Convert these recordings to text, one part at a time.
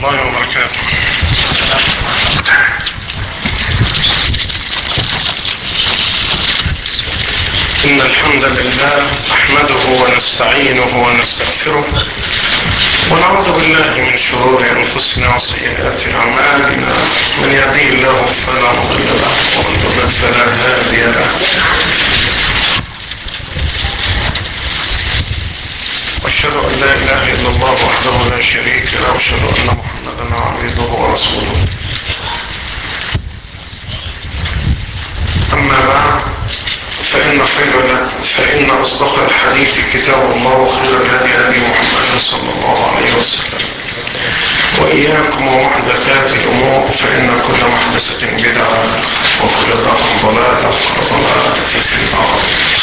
الله وبركاته إن الحمد لله نحمده ونستعينه ونستغفره ونعوذ بالله من شرور أنفسنا وسيئات أعمالنا من يهديه الله فلا مضل له ومن يضلل فلا هادي له واشهد ان لا اله الا الله وحده لا شريك له واشهد ان محمدا عبده ورسوله اما بعد فان خير فان اصدق الحديث كتاب الله وخير الهدي هدي محمد صلى الله عليه وسلم واياكم ومحدثات الامور فان كل محدثه بدعه وكل بدعه ضلاله وكل ضلاله في النار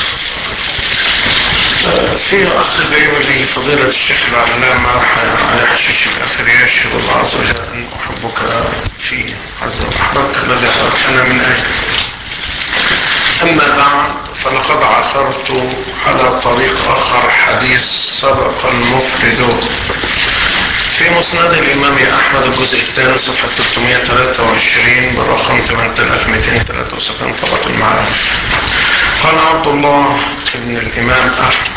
في اخ جايب لي فضيلة الشيخ العلامة علي حشيش الاثري يشهد الله عز وجل ان احبك في عز وجل احببت الذي احببتنا من اجل اما بعد فلقد عثرت على طريق اخر حديث سبق المفرد في مسند الامام احمد الجزء الثاني صفحة 323 بالرقم 8273 طبقة المعارف قال عبد الله ابن الامام احمد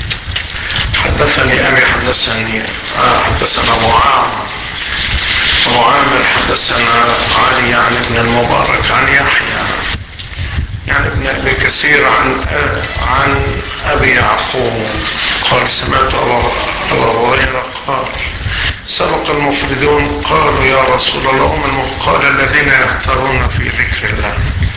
حدثني ابي حدثني آه حدثنا ابو عامر ابو عامر حدثنا علي يعني ابن المبارك عن يحيى يعني ابن ابي كثير عن آه عن ابي يعقوب قال سمعت ابا هريره قال سبق المفردون قالوا يا رسول الله من قال الذين يختارون في ذكر الله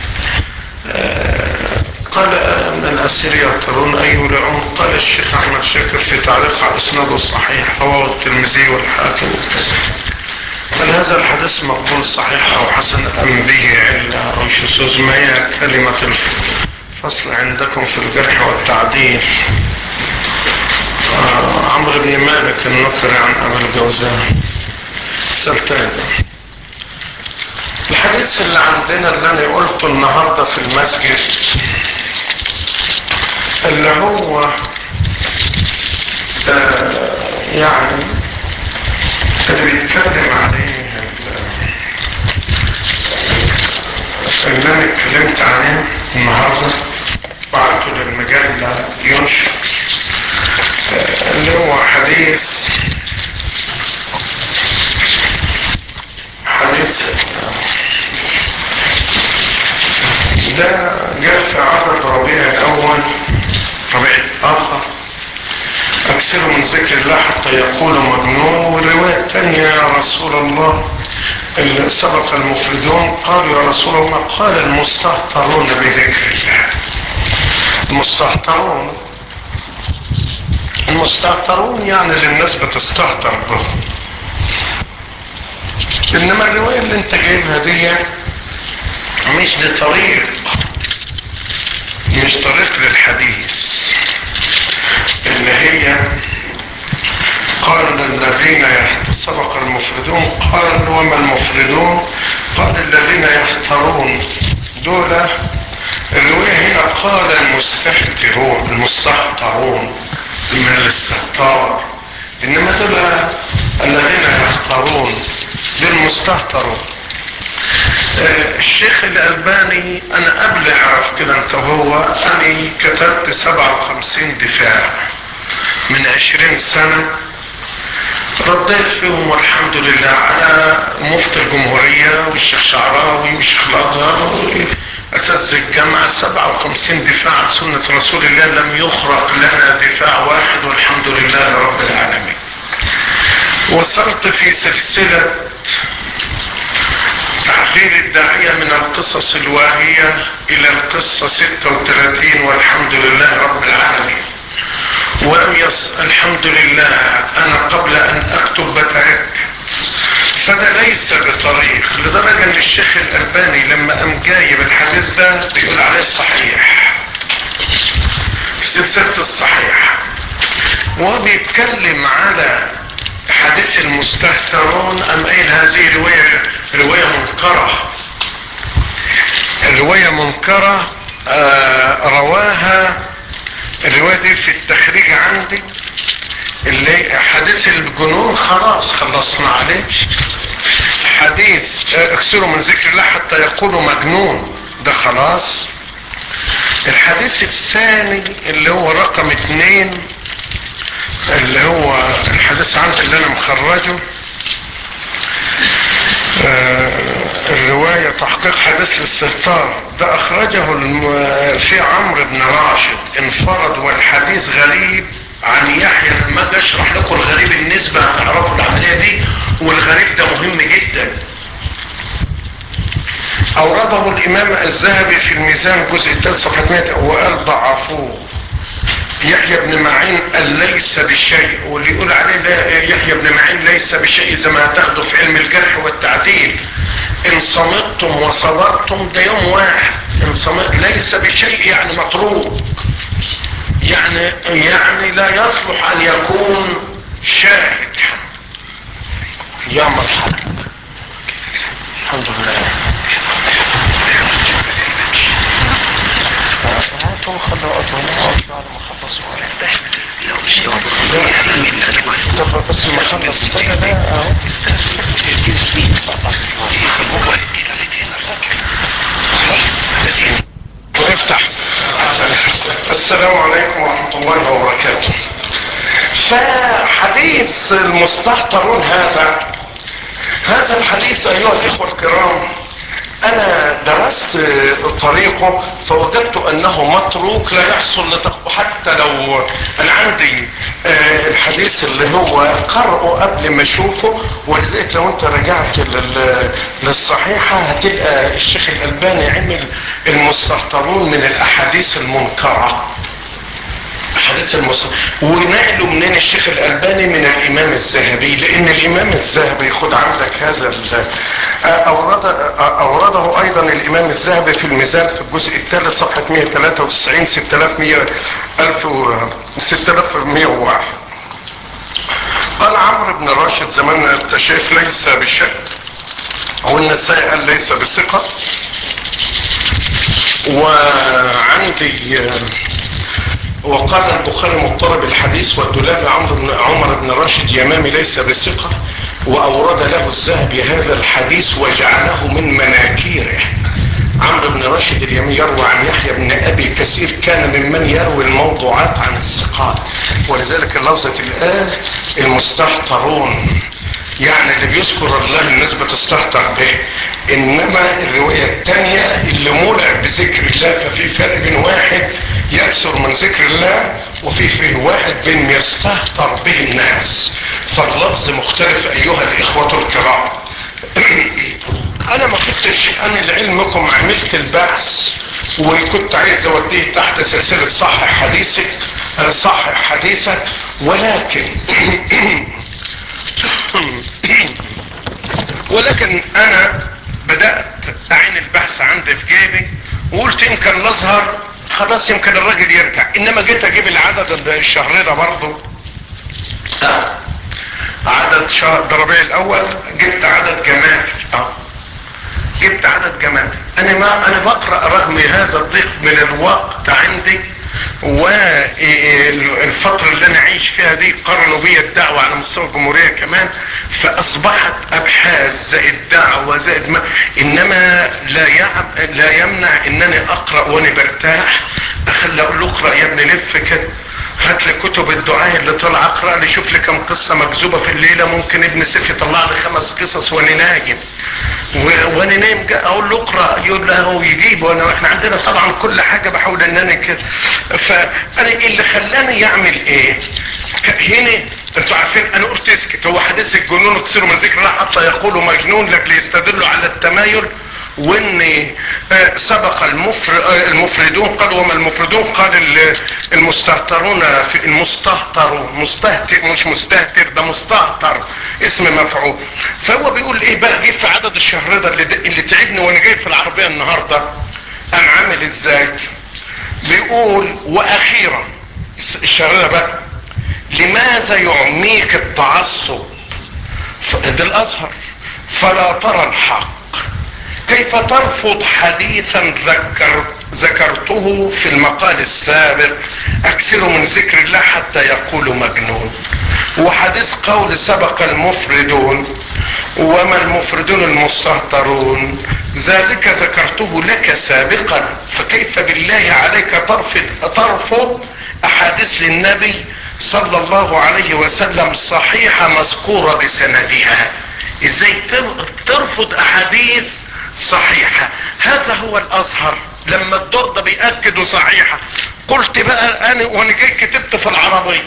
آه قال من الأسير يعترون أي يولعون قال الشيخ أحمد شاكر في تعليق على إسناده صحيح رواه الترمذي والحاكم وكذا هل هذا الحديث مقبول صحيح أو حسن أم به علة أو شذوذ ما هي كلمة الفصل عندكم في الجرح والتعديل آه عمرو بن مالك النكري عن أبي الجوزاء سلتان الحديث اللي عندنا اللي انا قلته النهاردة في المسجد اللي هو آه يعني اللي بيتكلم عليه اللي انا اتكلمت عليه النهاردة بعته للمجلة ينشر آه اللي هو حديث حديث ده جاء في عدد ربيع الاول ربيع الاخر اكثر من ذكر الله حتى يقول مجنون والرواية الثانية يا رسول الله اللي سبق المفردون قالوا يا رسول الله قال المستهترون بذكر الله المستهترون المستهترون يعني اللي الناس بتستهتر بهم انما الرواية اللي انت جايبها دي مش دي طريق مش طريق للحديث اللي هي قال الذين سبق المفردون قال وما المفردون قال الذين يختارون دول الرواية هنا قال المستهترون المستهترون من الاستهتار انما دول الذين يختارون دول مستهترون الشيخ الألباني أنا قبل أعرف كده أنت هو أنا كتبت 57 دفاع من 20 سنة رديت فيهم والحمد لله على مفتي الجمهورية والشيخ شعراوي والشيخ الأزهر أساتذة الجامعة 57 دفاع عن سنة رسول الله لم يخرق لنا دفاع واحد والحمد لله رب العالمين وصلت في سلسلة تحذير الداعية من القصص الواهية الى القصة 36 والحمد لله رب العالمين ولم يص الحمد لله انا قبل ان اكتب بتعبت فده ليس بطريق لدرجة ان الشيخ الالباني لما قام جايب الحديث ده بيقول عليه صحيح في سلسلة الصحيح وهو بيتكلم على حديث المستهترون ام قايل هذه رواية رواية منكرة الرواية منكرة آه رواها الرواية دي في التخريج عندي اللي حديث الجنون خلاص خلصنا عليه حديث اكسروا من ذكر الله حتى يقولوا مجنون ده خلاص الحديث الثاني اللي هو رقم اتنين اللي هو الحديث عنه اللي انا مخرجه آه الرواية تحقيق حديث الاستهتار ده اخرجه الم... في عمرو بن راشد انفرد والحديث غريب عن يحيى لما اجي اشرح لكم الغريب النسبة هتعرفوا العملية دي والغريب ده مهم جدا اورده الامام الذهبي في الميزان الجزء الثالث صفحة 100 وقال ضعفوه يحيى بن معين قال ليس بشيء واللي يقول عليه لا يحيى بن معين ليس بشيء زي ما هتاخده في علم الجرح والتعديل ان صمتم وصبرتم ده يوم واحد ان صمت ليس بشيء يعني مطروق يعني يعني لا يصلح ان يكون شاهد يا مرحبا الحمد لله هاتوا خلوا أدهم بعد ما خلصوا طب بس ما خلص بقى ده اهو افتح السلام عليكم ورحمة الله وبركاته فحديث المستهترون هذا هذا الحديث ايها الاخوة الكرام انا درست طريقه فوجدت انه متروك لا يحصل لتق... حتى لو انا عندي الحديث اللي هو قرأه قبل ما اشوفه ولذلك لو انت رجعت لل... للصحيحة هتلقى الشيخ الالباني عمل المستهترون من الاحاديث المنكرة احاديث المسلم ونقلوا منين الشيخ الالباني من الامام الذهبي لان الامام الذهبي خد عندك هذا اورد اورده ايضا الامام الذهبي في الميزان في الجزء الثالث صفحة 193 6100 6101 قال عمرو بن راشد زمان انت شايف ليس بشك والنسائي قال ليس بثقة وعندي وقال البخاري مضطرب الحديث والدولاب عمرو بن عمر بن راشد يمامي ليس بثقة واورد له الذهبي هذا الحديث وجعله من مناكيره عمرو بن راشد اليمي يروى عن يحيى بن ابي كثير كان ممن يروي الموضوعات عن الثقات ولذلك لفظة الآن المستهترون يعني اللي بيذكر الله الناس بتستهتر به انما الرواية الثانية اللي مولع بذكر الله ففي فرق بين واحد يكثر من ذكر الله وفي فيه واحد بين يستهتر به الناس فاللفظ مختلف ايها الاخوة الكرام انا ما كنتش انا لعلمكم عملت البحث وكنت عايز اوديه تحت سلسلة صحح حديثك صحح حديثك ولكن ولكن انا بدأت اعين البحث عندي في جيبي وقلت يمكن نظهر خلاص يمكن الراجل يرجع انما جيت اجيب العدد الشهر ده برضه اه عدد شهر ده ربيع الاول جبت عدد جماتي اه جبت عدد جماتي انا ما انا بقرا رغم هذا الضيق من الوقت عندي والفترة اللي انا عايش فيها دي قرنوا بي الدعوة على مستوى الجمهورية كمان فاصبحت ابحاث زائد دعوة زائد ما انما لا يعب لا يمنع انني اقرأ وانا برتاح اخلي اقول له اقرأ يا ابني لف كده هات لي كتب الدعاء اللي طلع اقرا لي شوف لي كم قصه مكذوبه في الليله ممكن ابن سيف يطلع لي خمس قصص وانا نايم وانا نايم اقول له اقرا يقول له هو يجيب وانا احنا عندنا طبعا كل حاجه بحاول ان انا كده فانا اللي خلاني يعمل ايه هنا انتوا عارفين انا قلت اسكت هو حديث الجنون اكثروا من ذكر الله حتى يقولوا مجنون لاجل يستدلوا على التمايل وان سبق المفردون قال وما المفردون قال المستهترون في المستهترون مستهتر مش مستهتر ده مستهتر اسم مفعول فهو بيقول ايه بقى جه في عدد الشهر ده اللي, اللي تعبني وانا جاي في العربية النهاردة قام عامل ازاي بيقول واخيرا الشهر ده بقى لماذا يعميك التعصب ده الازهر فلا ترى الحق كيف ترفض حديثا ذكر ذكرته في المقال السابق اكثر من ذكر الله حتى يقول مجنون وحديث قول سبق المفردون وما المفردون المستهترون ذلك ذكرته لك سابقا فكيف بالله عليك ترفض ترفض احاديث للنبي صلى الله عليه وسلم صحيحة مذكورة بسندها ازاي ترفض احاديث صحيحة هذا هو الازهر لما الدور ده بيأكدوا صحيحة قلت بقى انا وانا جاي كتبت في العربية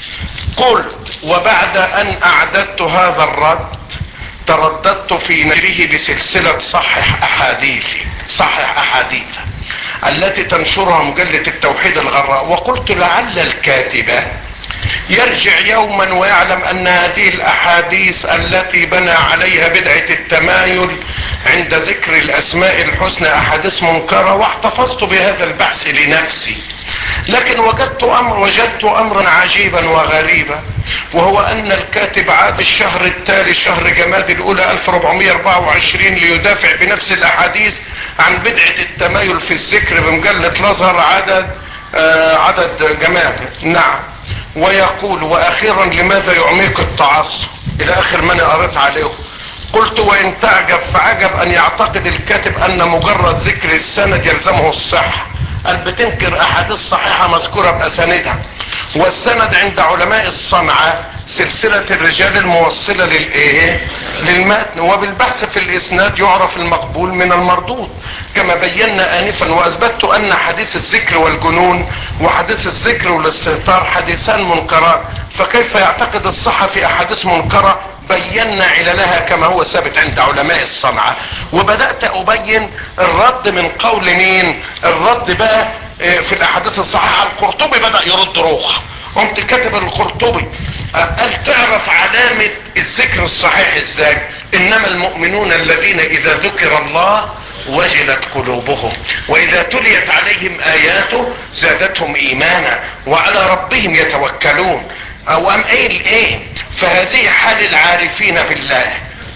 قلت وبعد ان اعددت هذا الرد ترددت في نشره بسلسلة صحح احاديثي صحح احاديث التي تنشرها مجلة التوحيد الغراء وقلت لعل الكاتبة يرجع يوما ويعلم ان هذه الاحاديث التي بنى عليها بدعة التمايل عند ذكر الاسماء الحسنى احاديث منكرة واحتفظت بهذا البحث لنفسي لكن وجدت امر وجدت امرا عجيبا وغريبا وهو ان الكاتب عاد الشهر التالي شهر جماد الاولى 1424 ليدافع بنفس الاحاديث عن بدعة التمايل في الذكر بمجلة الازهر عدد آه عدد جماد نعم ويقول واخيرا لماذا يعميك التعصب الى اخر ما انا قريت عليه قلت وان تعجب فعجب ان يعتقد الكاتب ان مجرد ذكر السند يلزمه الصحة قال بتنكر احاديث صحيحة مذكورة باساندها والسند عند علماء الصنعة سلسلة الرجال الموصلة للايه للمتن وبالبحث في الاسناد يعرف المقبول من المردود كما بينا انفا واثبتت ان حديث الذكر والجنون وحديث الذكر والاستهتار حديثان منكران فكيف يعتقد الصحة في احاديث منكرة بينا عللها كما هو ثابت عند علماء الصنعة وبدأت ابين الرد من قول مين الرد بقى في الاحاديث الصحيحة القرطبي بدأ يرد روح قمت كاتب القرطبي قال تعرف علامة الذكر الصحيح ازاي انما المؤمنون الذين اذا ذكر الله وجلت قلوبهم واذا تليت عليهم اياته زادتهم ايمانا وعلى ربهم يتوكلون او ام قايل ايه فهذه حال العارفين بالله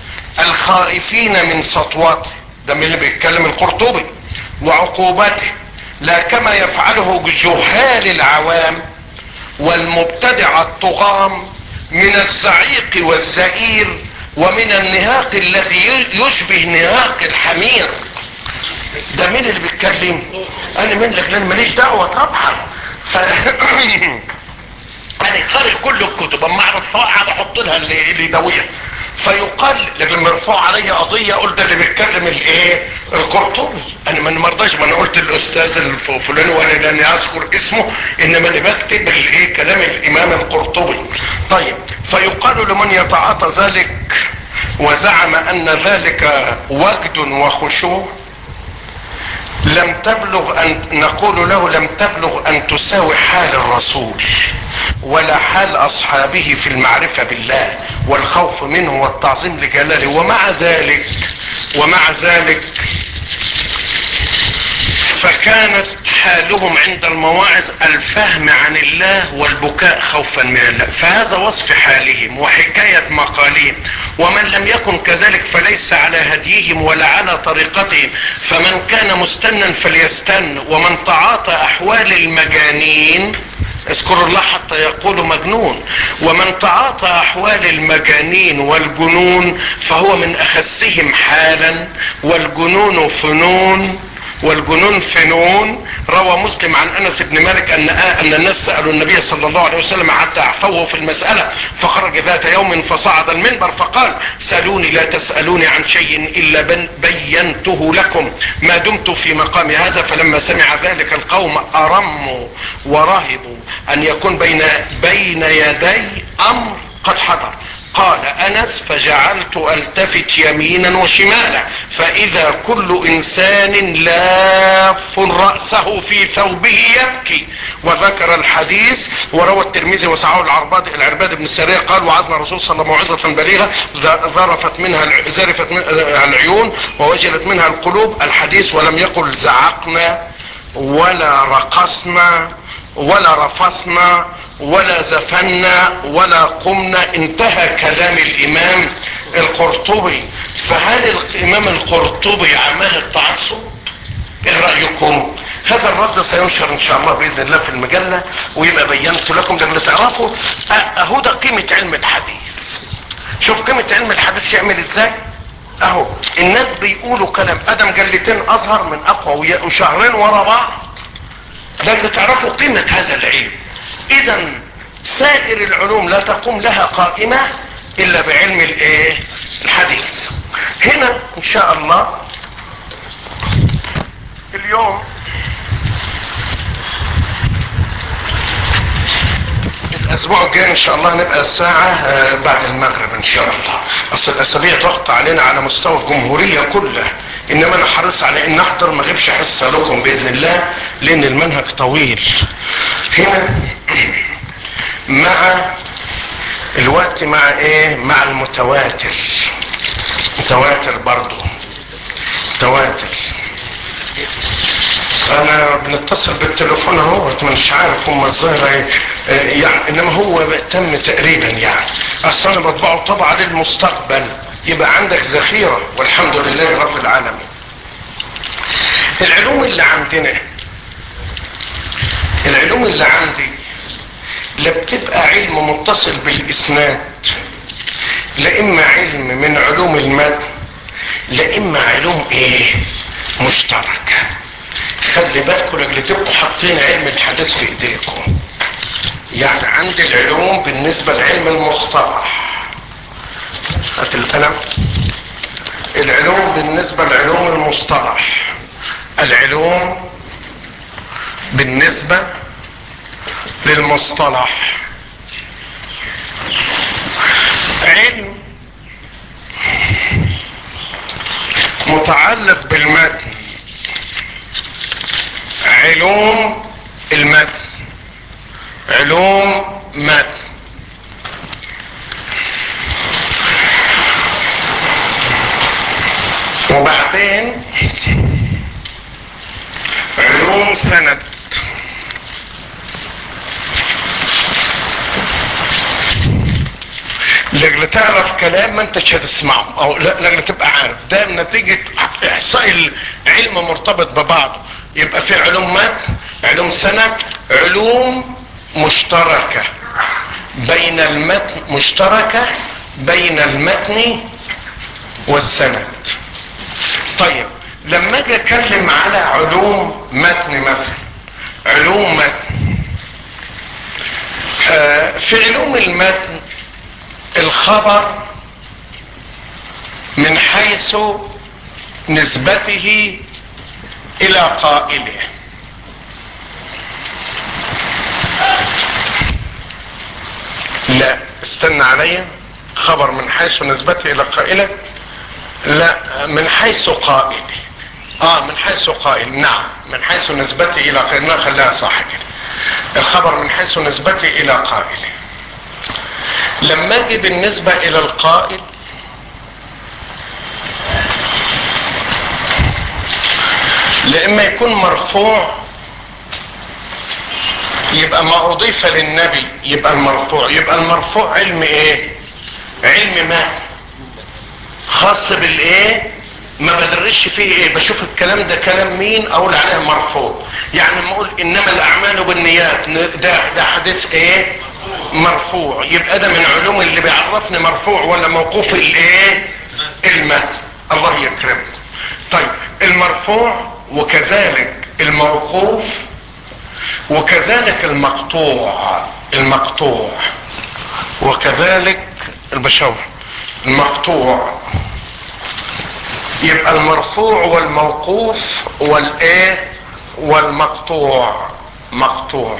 الخائفين من سطوته ده من اللي بيتكلم القرطبي وعقوبته لا كما يفعله جهال العوام والمبتدع الطغام من الزعيق والزئير ومن النهاق الذي يشبه نهاق الحمير ده مين اللي بيتكلم انا من لك لان ماليش دعوة طبعا ف... انا قارئ كل الكتب اما اعرف قاعد احط لها اللي, اللي يدويها فيقال لما يرفعوا علي قضية قلت اللي بيتكلم الايه القرطبي انا ما مرضاش ما انا قلت الاستاذ الفلاني وانا لاني اذكر اسمه انما اللي بكتب الايه كلام الامام القرطبي طيب فيقال لمن يتعاطى ذلك وزعم ان ذلك وجد وخشوع لم تبلغ ان نقول له لم تبلغ ان تساوي حال الرسول ولا حال اصحابه في المعرفة بالله والخوف منه والتعظيم لجلاله ومع ذلك ومع ذلك فكانت حالهم عند المواعظ الفهم عن الله والبكاء خوفا من الله فهذا وصف حالهم وحكاية مقالهم ومن لم يكن كذلك فليس على هديهم ولا على طريقتهم فمن كان مستنا فليستن ومن تعاطى احوال المجانين اذكر الله حتى يقول مجنون ومن تعاطى احوال المجانين والجنون فهو من اخسهم حالا والجنون فنون والجنون فنون روى مسلم عن انس بن مالك ان ان الناس سالوا النبي صلى الله عليه وسلم حتى اعفوه في المساله فخرج ذات يوم فصعد المنبر فقال سالوني لا تسالوني عن شيء الا بينته لكم ما دمت في مقام هذا فلما سمع ذلك القوم ارموا ورهبوا ان يكون بين بين يدي امر قد حضر قال انس فجعلت التفت يمينا وشمالا فاذا كل انسان لاف رأسه في ثوبه يبكي وذكر الحديث وروى الترمذي وسعاه العرباد العرباد بن السرية قال وعظنا الرسول صلى الله عليه وسلم موعظة بليغة ذرفت منها زرفت منها العيون ووجلت منها القلوب الحديث ولم يقل زعقنا ولا رقصنا ولا رفصنا ولا زفنا ولا قمنا انتهى كلام الامام القرطبي فهل الامام القرطبي عماه التعصب ايه رأيكم هذا الرد سينشر ان شاء الله باذن الله في المجلة ويبقى بينت لكم لما تعرفوا اهو ده قيمة علم الحديث شوف قيمة علم الحديث يعمل ازاي اهو الناس بيقولوا كلام ادم جلتين ازهر من اقوى وشهرين ورا بعض ده اللي تعرفوا قيمة هذا العلم اذا سائر العلوم لا تقوم لها قائمة الا بعلم الايه الحديث هنا ان شاء الله اليوم الاسبوع الجاي ان شاء الله نبقى الساعة بعد المغرب ان شاء الله اصل الاسابيع ضغط علينا على مستوى الجمهورية كلها انما انا حريص على ان احضر ما اجيبش حصة لكم باذن الله لان المنهج طويل هنا مع الوقت مع ايه مع المتواتر متواتر برضو متواتر انا بنتصل بالتليفون اهو مش عارف هم الظاهرة ايه يعني انما هو تم تقريبا يعني اصل انا بطبعه طبعا للمستقبل يبقى عندك ذخيرة والحمد لله رب العالمين العلوم اللي عندنا العلوم اللي عندي لا بتبقى علم متصل بالاسناد لا اما علم من علوم المد لا اما علوم ايه مشتركة خلي بالكم لجل تبقوا حاطين علم الحديث في ايديكم يعني عند العلوم بالنسبة لعلم المصطلح هات القلم العلوم بالنسبة لعلوم المصطلح العلوم بالنسبة للمصطلح علم متعلق بالمتن علوم المتن علوم متن وبعدين علوم سند لجل تعرف كلام ما انتش هتسمعه او لجل تبقى عارف ده نتيجة احصاء العلم مرتبط ببعضه يبقى في علوم متن علوم سند علوم مشتركة بين المتن مشتركة بين المتن والسند طيب لما اجي اتكلم على علوم متن مثلا علوم متن آه في علوم المتن الخبر من حيث نسبته الى قائله لا استنى عليا خبر من حيث نسبته الى قائله لا من حيث قائل اه من حيث قائل نعم من حيث نسبته الى قائل خليها صح كده الخبر من حيث نسبته الى قائل لما اجي بالنسبة الى القائل لإما يكون مرفوع يبقى ما اضيف للنبي يبقى المرفوع يبقى المرفوع علم ايه علم ما خاص بالايه ما بدرش فيه ايه بشوف الكلام ده كلام مين اقول عليه مرفوع يعني لما اقول انما الاعمال بالنيات ده ده حديث ايه مرفوع يبقى ده من علوم اللي بيعرفني مرفوع ولا موقوف الايه المتن الله يكرمك طيب المرفوع وكذلك الموقوف وكذلك المقطوع المقطوع وكذلك البشور المقطوع يبقى المرفوع والموقوف والايه والمقطوع مقطوع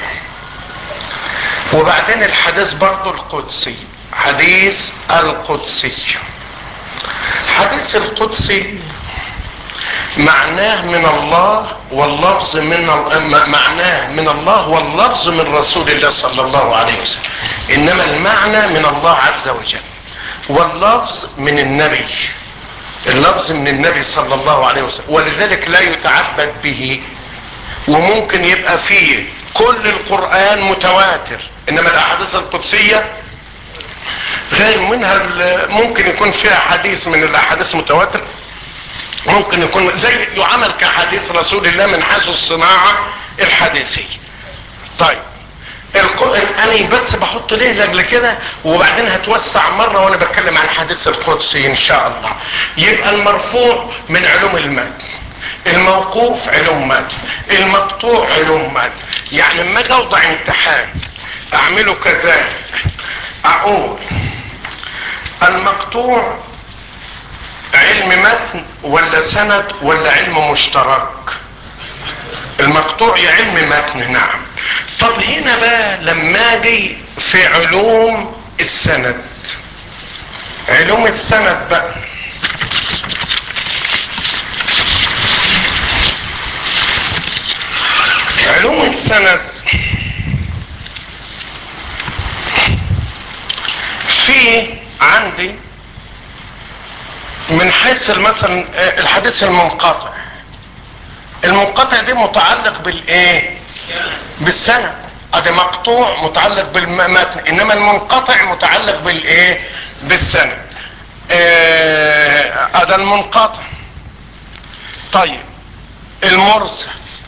وبعدين الحديث برضو القدسي حديث القدسي حديث القدسي معناه من الله واللفظ من معناه من الله واللفظ من رسول الله صلى الله عليه وسلم انما المعنى من الله عز وجل واللفظ من النبي اللفظ من النبي صلى الله عليه وسلم ولذلك لا يتعبد به وممكن يبقى فيه كل القرآن متواتر انما الاحاديث القدسية غير منها ممكن يكون فيها حديث من الاحاديث متواتر ممكن يكون زي يعمل كحديث رسول الله من حيث الصناعة الحديثية طيب انا بس بحط ليه لاجل كده وبعدين هتوسع مرة وانا بتكلم عن الحديث القدسي ان شاء الله يبقى المرفوع من علوم المتن الموقوف علوم متن المقطوع علوم متن يعني لما اجي اوضع امتحان اعمله كذلك اقول المقطوع علم متن ولا سند ولا علم مشترك المقطوع يا علم متن نعم طب هنا بقى لما اجي في علوم السند علوم السند بقى علوم السند في عندي من حيث مثلا الحديث المنقطع المنقطع دي متعلق بالايه بالسنة ادي مقطوع متعلق بالمتن انما المنقطع متعلق بالايه بالسنة ادي المنقطع طيب المرسل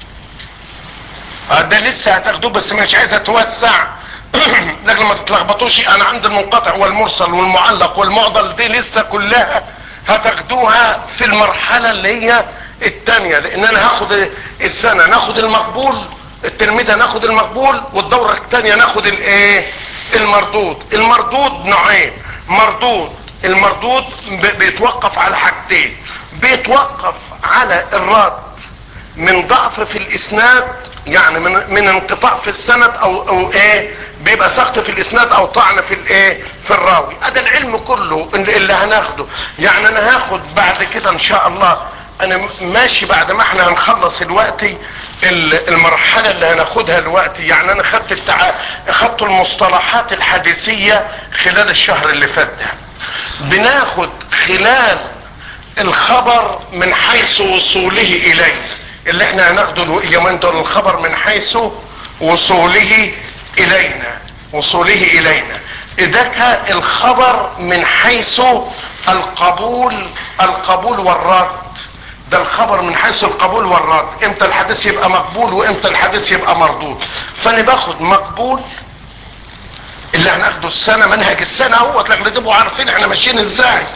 ده لسه هتاخدوه بس مش عايز اتوسع لكن ما تتلخبطوش انا عندي المنقطع والمرسل والمعلق والمعضل دي لسه كلها هتاخدوها في المرحلة اللي هي التانية لان انا هاخد السنة ناخد المقبول التلميذ ناخد المقبول والدورة التانية ناخد الايه المردود المردود نوعين مردود المردود بيتوقف على حاجتين بيتوقف على الرد من ضعف في الاسناد يعني من, من انقطاع في السند او او ايه بيبقى سقط في الاسناد او طعن في الايه في الراوي هذا العلم كله اللي هناخده يعني انا هاخد بعد كده ان شاء الله انا ماشي بعد ما احنا هنخلص الوقت المرحله اللي هناخدها الوقت يعني انا خدت التع... خدت المصطلحات الحديثيه خلال الشهر اللي فات ده بناخد خلال الخبر من حيث وصوله الينا اللي احنا هناخده اليومين دول الخبر من حيث وصوله الينا وصوله الينا ده الخبر من حيث القبول القبول والرد ده الخبر من حيث القبول والرد امتى الحديث يبقى مقبول وامتى الحديث يبقى مردود فانا باخد مقبول اللي هناخده السنة منهج السنة هو لكن تبقوا عارفين احنا ماشيين ازاي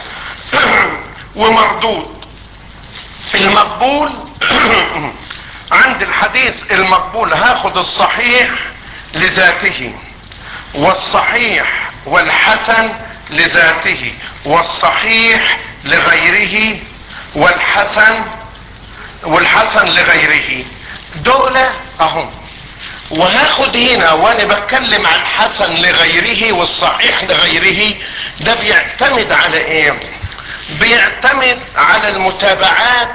ومردود المقبول عند الحديث المقبول هاخد الصحيح لذاته والصحيح والحسن لذاته والصحيح لغيره والحسن والحسن لغيره دول اهم وهاخد هنا وانا بتكلم عن حسن لغيره والصحيح لغيره ده بيعتمد على ايه بيعتمد على المتابعات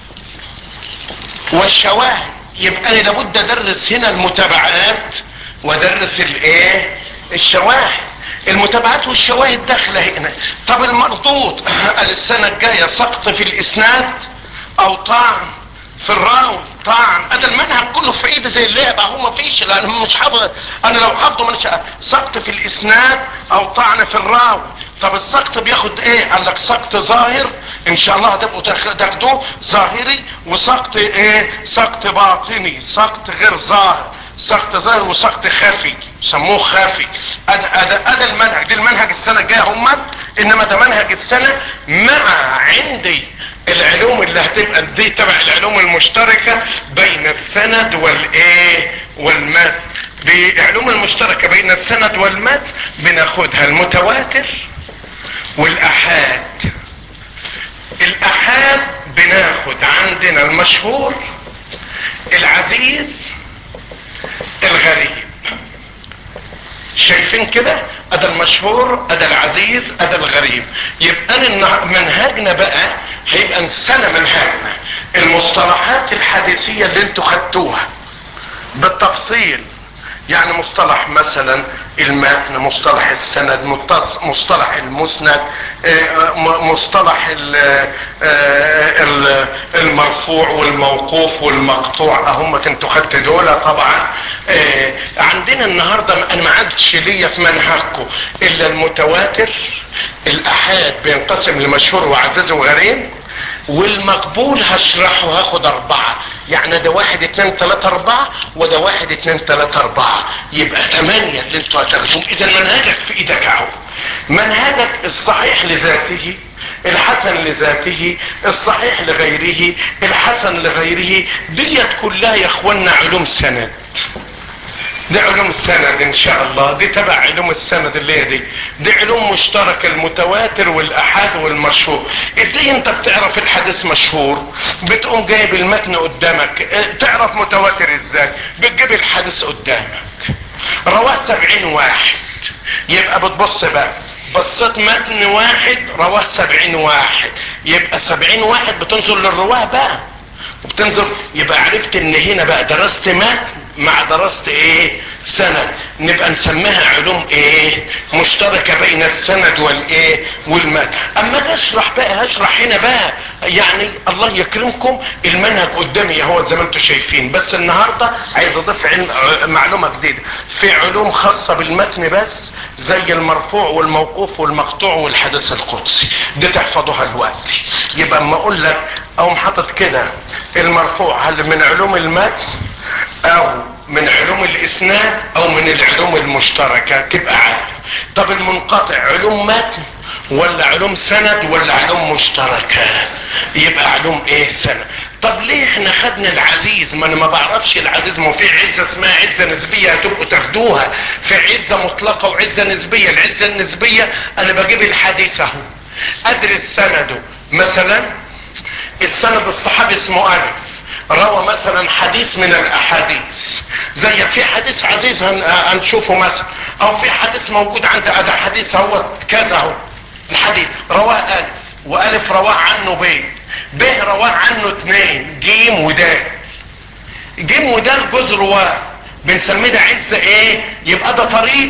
والشواهد يبقى انا لابد ادرس هنا المتابعات وادرس الايه الشواهد المتابعات والشواهد داخله هنا طب المردود قال السنه الجايه سقط في الاسناد او طعن في الراوي طعن هذا المنهج كله في ايدي زي اللعبه هو ما فيش لان مش حافظ انا لو حافظه مش سقط في الاسناد او طعن في الراوي طب السقط بياخد ايه قال لك سقط ظاهر ان شاء الله هتبقوا تاخدوه ظاهري وسقط ايه سقط باطني سقط غير ظاهر سقط ظاهر وسقط خفي سموه خفي ادى ادى المنهج دي المنهج السنه الجايه هم انما ده منهج السنه مع عندي العلوم اللي هتبقى دي تبع العلوم المشتركه بين السند والايه والمتن بالعلوم المشتركه بين السند والمتن بناخدها المتواتر والاحاد الاحاد بناخد عندنا المشهور العزيز الغريب شايفين كده ادى المشهور ادى العزيز ادى الغريب يبقى منهجنا بقى هيبقى سنة منهجنا المصطلحات الحديثية اللي انتوا خدتوها بالتفصيل يعني مصطلح مثلا المتن مصطلح السند مصطلح المسند مصطلح المرفوع والموقوف والمقطوع اهم انتوا خدت دول طبعا عندنا النهارده انا ما عادش ليا في منهجكم الا المتواتر الاحاد بينقسم لمشهور وعزيز وغريب والمقبول هشرحه هاخد اربعة يعني ده واحد اتنين تلاتة اربعة وده واحد اتنين تلاتة اربعة يبقى ثمانية اللي انتوا هتاخدوهم اذا منهجك في ايدك اهو منهجك الصحيح لذاته الحسن لذاته الصحيح لغيره الحسن لغيره ديت كلها يا اخوانا علوم سند دي علوم السند ان شاء الله دي تبع علوم السند اللي هي دي دي علوم مشتركة المتواتر والاحاد والمشهور ازاي انت بتعرف الحديث مشهور بتقوم جايب المتن قدامك اه، تعرف متواتر ازاي بتجيب الحديث قدامك رواه سبعين واحد يبقى بتبص بقى بصيت متن واحد رواه سبعين واحد يبقى سبعين واحد بتنظر للرواه بقى وبتنظر يبقى عرفت ان هنا بقى درست متن مع درست ايه سند نبقى نسميها علوم ايه مشتركة بين السند والايه والمتن اما أجي اشرح بقى هشرح هنا بقى يعني الله يكرمكم المنهج قدامي اهو زي ما انتم شايفين بس النهاردة عايز اضيف علم معلومة جديدة في علوم خاصة بالمتن بس زي المرفوع والموقوف والمقطوع والحديث القدسي دي تحفظوها دلوقتي يبقى اما اقول لك او حاطط كده المرفوع هل من علوم المتن او من علوم الاسناد او من العلوم المشتركة تبقى عارف طب المنقطع علوم متن ولا علوم سند ولا علوم مشتركة يبقى علوم ايه سند طب ليه احنا خدنا العزيز ما انا ما بعرفش العزيز ما في عزة اسمها عزة نسبية هتبقوا تاخدوها في عزة مطلقة وعزة نسبية العزة النسبية انا بجيب الحديث اهو ادرس سنده مثلا السند الصحابي اسمه الف روى مثلا حديث من الاحاديث زي في حديث عزيز هنشوفه مثلا او في حديث موجود عند هذا حديث هو كذا هو الحديث رواه الف والف رواه عنه ب ب رواه عنه اثنين جيم ودال جيم ودال جزء رواه بنسميه ده عزة ايه يبقى ده طريق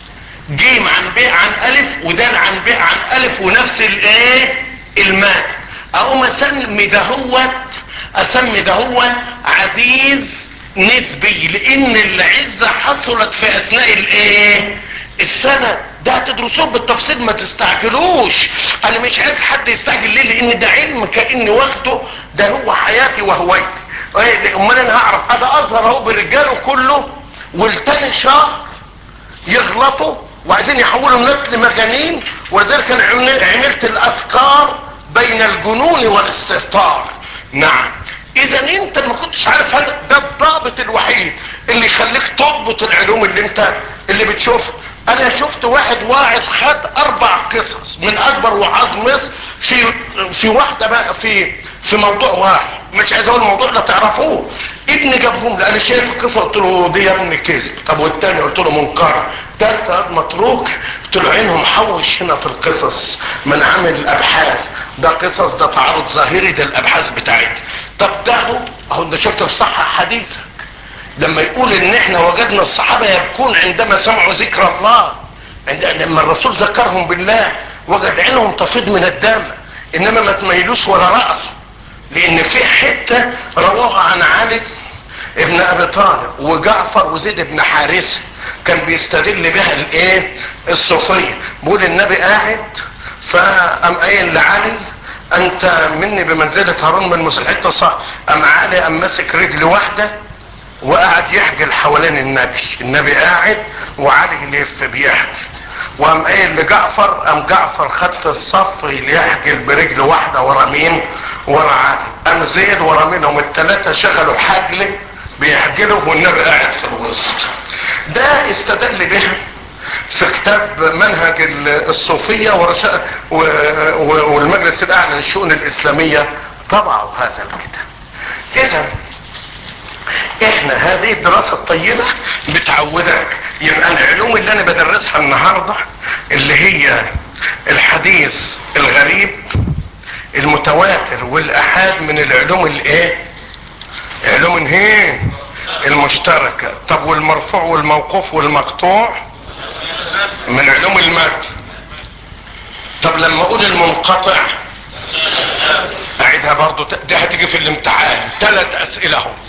جيم عن ب عن الف ودال عن ب عن الف ونفس الايه المات اقوم اسمي دهوت اسمي دهوت عزيز نسبي لان العزة حصلت في اثناء الايه السنة ده هتدرسوه بالتفصيل ما تستعجلوش انا مش عايز حد يستعجل ليه لان ده علم كاني واخده ده هو حياتي وهوايتي امال انا هعرف هذا اظهر اهو برجاله كله والتاني شهر يغلطوا وعايزين يحولوا الناس لمجانين ولذلك انا عملت الافكار بين الجنون والاستهتار نعم اذا انت ما كنتش عارف هذا ده الضابط الوحيد اللي يخليك تضبط العلوم اللي انت اللي بتشوفها انا شفت واحد واعظ خد اربع قصص من اكبر وعاظ مصر في في واحده بقى في في موضوع واحد مش عايز اقول الموضوع ده تعرفوه ابني جابهم لي انا شايف القصه قلت له دي يا ابني كذب طب والتاني قلت له منكره تالتة متروك قلت له عينه محوش هنا في القصص من عامل ابحاث ده قصص ده تعارض ظاهري ده الابحاث بتاعتنا طب ده هو اهو انت شفت في صحة حديثك لما يقول ان احنا وجدنا الصحابة يبكون عندما سمعوا ذكر الله عند لما الرسول ذكرهم بالله وجد عينهم تفيض من الدم انما ما تميلوش ورا رأسه لان في حتة رواها عن علي ابن ابي طالب وجعفر وزيد بن حارثة كان بيستدل بها الايه الصوفية بيقول النبي قاعد فقام قايل لعلي انت مني بمنزلة هارون من موسى الحتة صح ام علي ام مسك رجل واحدة وقعد يحجل حوالين النبي النبي قاعد وعلي يلف بيحجل وقام قايل لجعفر قام جعفر خد في الصف يحجل برجل واحدة ورا مين ورا علي قام زيد ورا منهم الثلاثة شغلوا حجل بيحجلوا والنبي قاعد في الوسط ده استدل بها في كتاب منهج الصوفية ورشا والمجلس الاعلى للشؤون الاسلامية طبعوا هذا الكتاب اذا احنا هذه الدراسة الطيبة بتعودك يبقى العلوم اللي انا بدرسها النهاردة اللي هي الحديث الغريب المتواتر والاحاد من العلوم الايه علوم هي المشتركة طب والمرفوع والموقوف والمقطوع من علوم المتن طب لما اقول المنقطع اعيدها برضو دي هتيجي في الامتحان ثلاث اسئلة اهو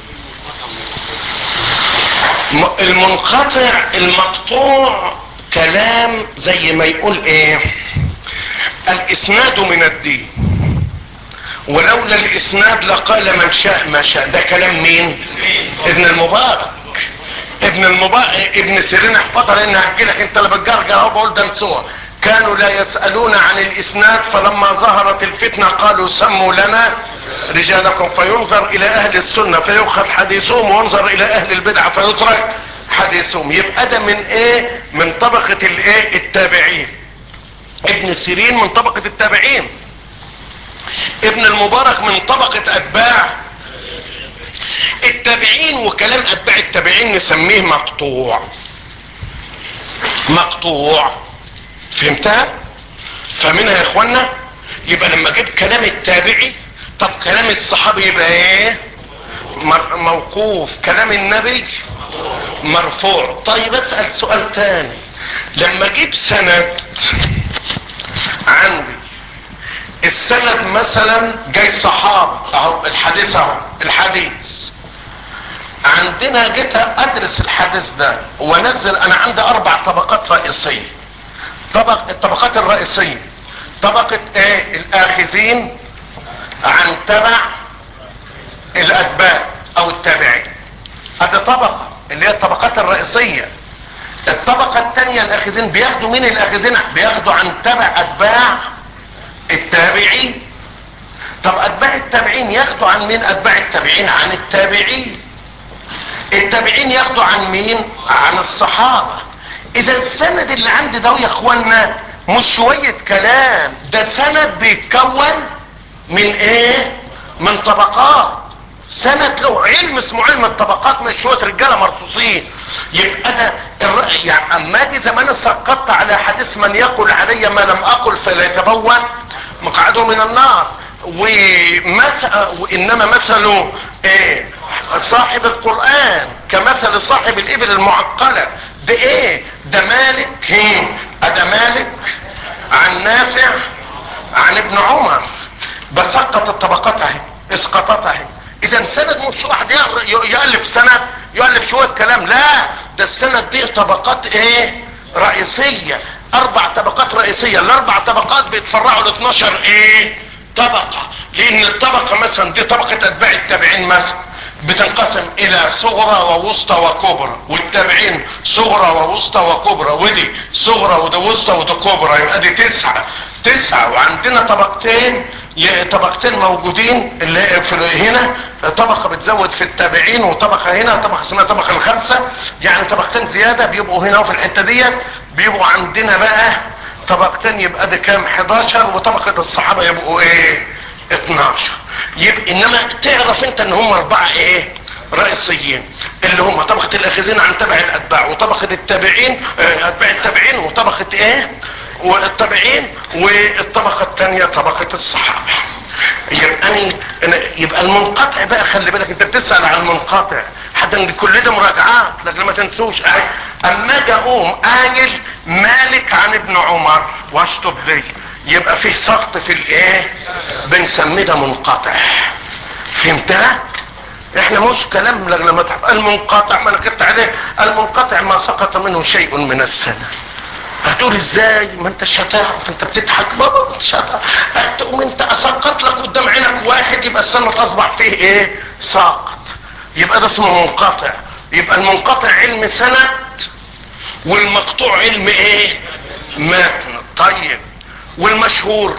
المنقطع المقطوع كلام زي ما يقول ايه الاسناد من الدين ولولا الاسناد لقال من شاء ما شاء ده كلام مين ابن المبارك ابن المبارك ابن سيرين احفظها لان هحكي لك انت اللي بتجرجر اهو بقول ده نسوها كانوا لا يسألون عن الاسناد فلما ظهرت الفتنة قالوا سموا لنا رجالكم فينظر الى اهل السنة فيؤخذ حديثهم وينظر الى اهل البدعة فيترك حديثهم يبقى ده من ايه من طبقة الايه التابعين ابن سيرين من طبقة التابعين ابن المبارك من طبقة اتباع التابعين وكلام اتباع التابعين نسميه مقطوع مقطوع فهمتها فمنها يا اخوانا يبقى لما اجيب كلام التابعي طب كلام الصحابي يبقى ايه موقوف كلام النبي مرفوع طيب اسأل سؤال تاني لما اجيب سند عندي السند مثلا جاي صحابي اهو الحديث اهو الحديث عندنا جيت ادرس الحديث ده وانزل انا عندي اربع طبقات رئيسية طبق الطبقات الرئيسية طبقة ايه الاخذين عن تبع الاتباع او التابعين ادي طبقة اللي هي الطبقات الرئيسية الطبقة الثانية الاخذين بياخدوا مين الاخذين بياخدوا عن تبع اتباع التابعين طب اتباع التابعين ياخدوا عن مين اتباع التابعين عن التابعين التابعين ياخدوا عن مين عن الصحابة اذا السند اللي عندي ده يا اخوانا مش شوية كلام ده سند بيتكون من ايه من طبقات سند له علم اسمه علم الطبقات مش شوية رجالة مرصوصين يبقى ده الرأي يعني اما اجي زمان سقطت على حديث من يقول علي ما لم اقل فلا يتبوأ مقعده من النار ومثل وانما مثله ايه صاحب القرآن كمثل صاحب الابل المعقلة ده ايه ده مالك هين ده مالك عن نافع عن ابن عمر بسقط الطبقات اهي اسقطت اهي اذا سند مش واحد يألف سند يألف شوية كلام لا ده السند دي طبقات ايه رئيسية اربع طبقات رئيسية الاربع طبقات بيتفرعوا ل 12 ايه طبقة لان الطبقة مثلا دي طبقة اتباع التابعين مثلا بتنقسم الى صغرى ووسطى وكبرى والتابعين صغرى ووسطى وكبرى ودي صغرى ودي وسطى ودي كبرى يبقى دي تسعة تسعة وعندنا طبقتين طبقتين موجودين اللي في هنا طبقة بتزود في التابعين وطبقة هنا طبقة اسمها طبقة الخمسة يعني طبقتين زيادة بيبقوا هنا وفي الحتة ديت بيبقوا عندنا بقى طبقتين يبقى ده كام 11 وطبقة الصحابة يبقوا ايه 12 يبقى انما تعرف انت ان هم اربعة ايه رئيسيين اللي هم طبقة الاخذين عن تبع الاتباع وطبقة التابعين اه اتباع التابعين وطبقة ايه والتابعين والطبقة الثانية طبقة الصحابة يبقى أنا يبقى المنقطع بقى خلي بالك انت بتسأل عن المنقطع حتى ان كل ده مراجعات لكن ما تنسوش اما اجي اقوم قايل مالك عن ابن عمر واشطب دي يبقى فيه سقط في الايه بنسميه ده منقطع فهمتها احنا مش كلام لما تحب المنقطع ما انا كنت عليه المنقطع ما سقط منه شيء من السنه هتقول ازاي ما انتش هتعرف انت بتضحك بابا انتش هتعرف هتقوم انت اسقط لك قدام عينك واحد يبقى السنة اصبح فيه ايه ساقط يبقى ده اسمه منقطع يبقى المنقطع علم سند والمقطوع علم ايه متن طيب والمشهور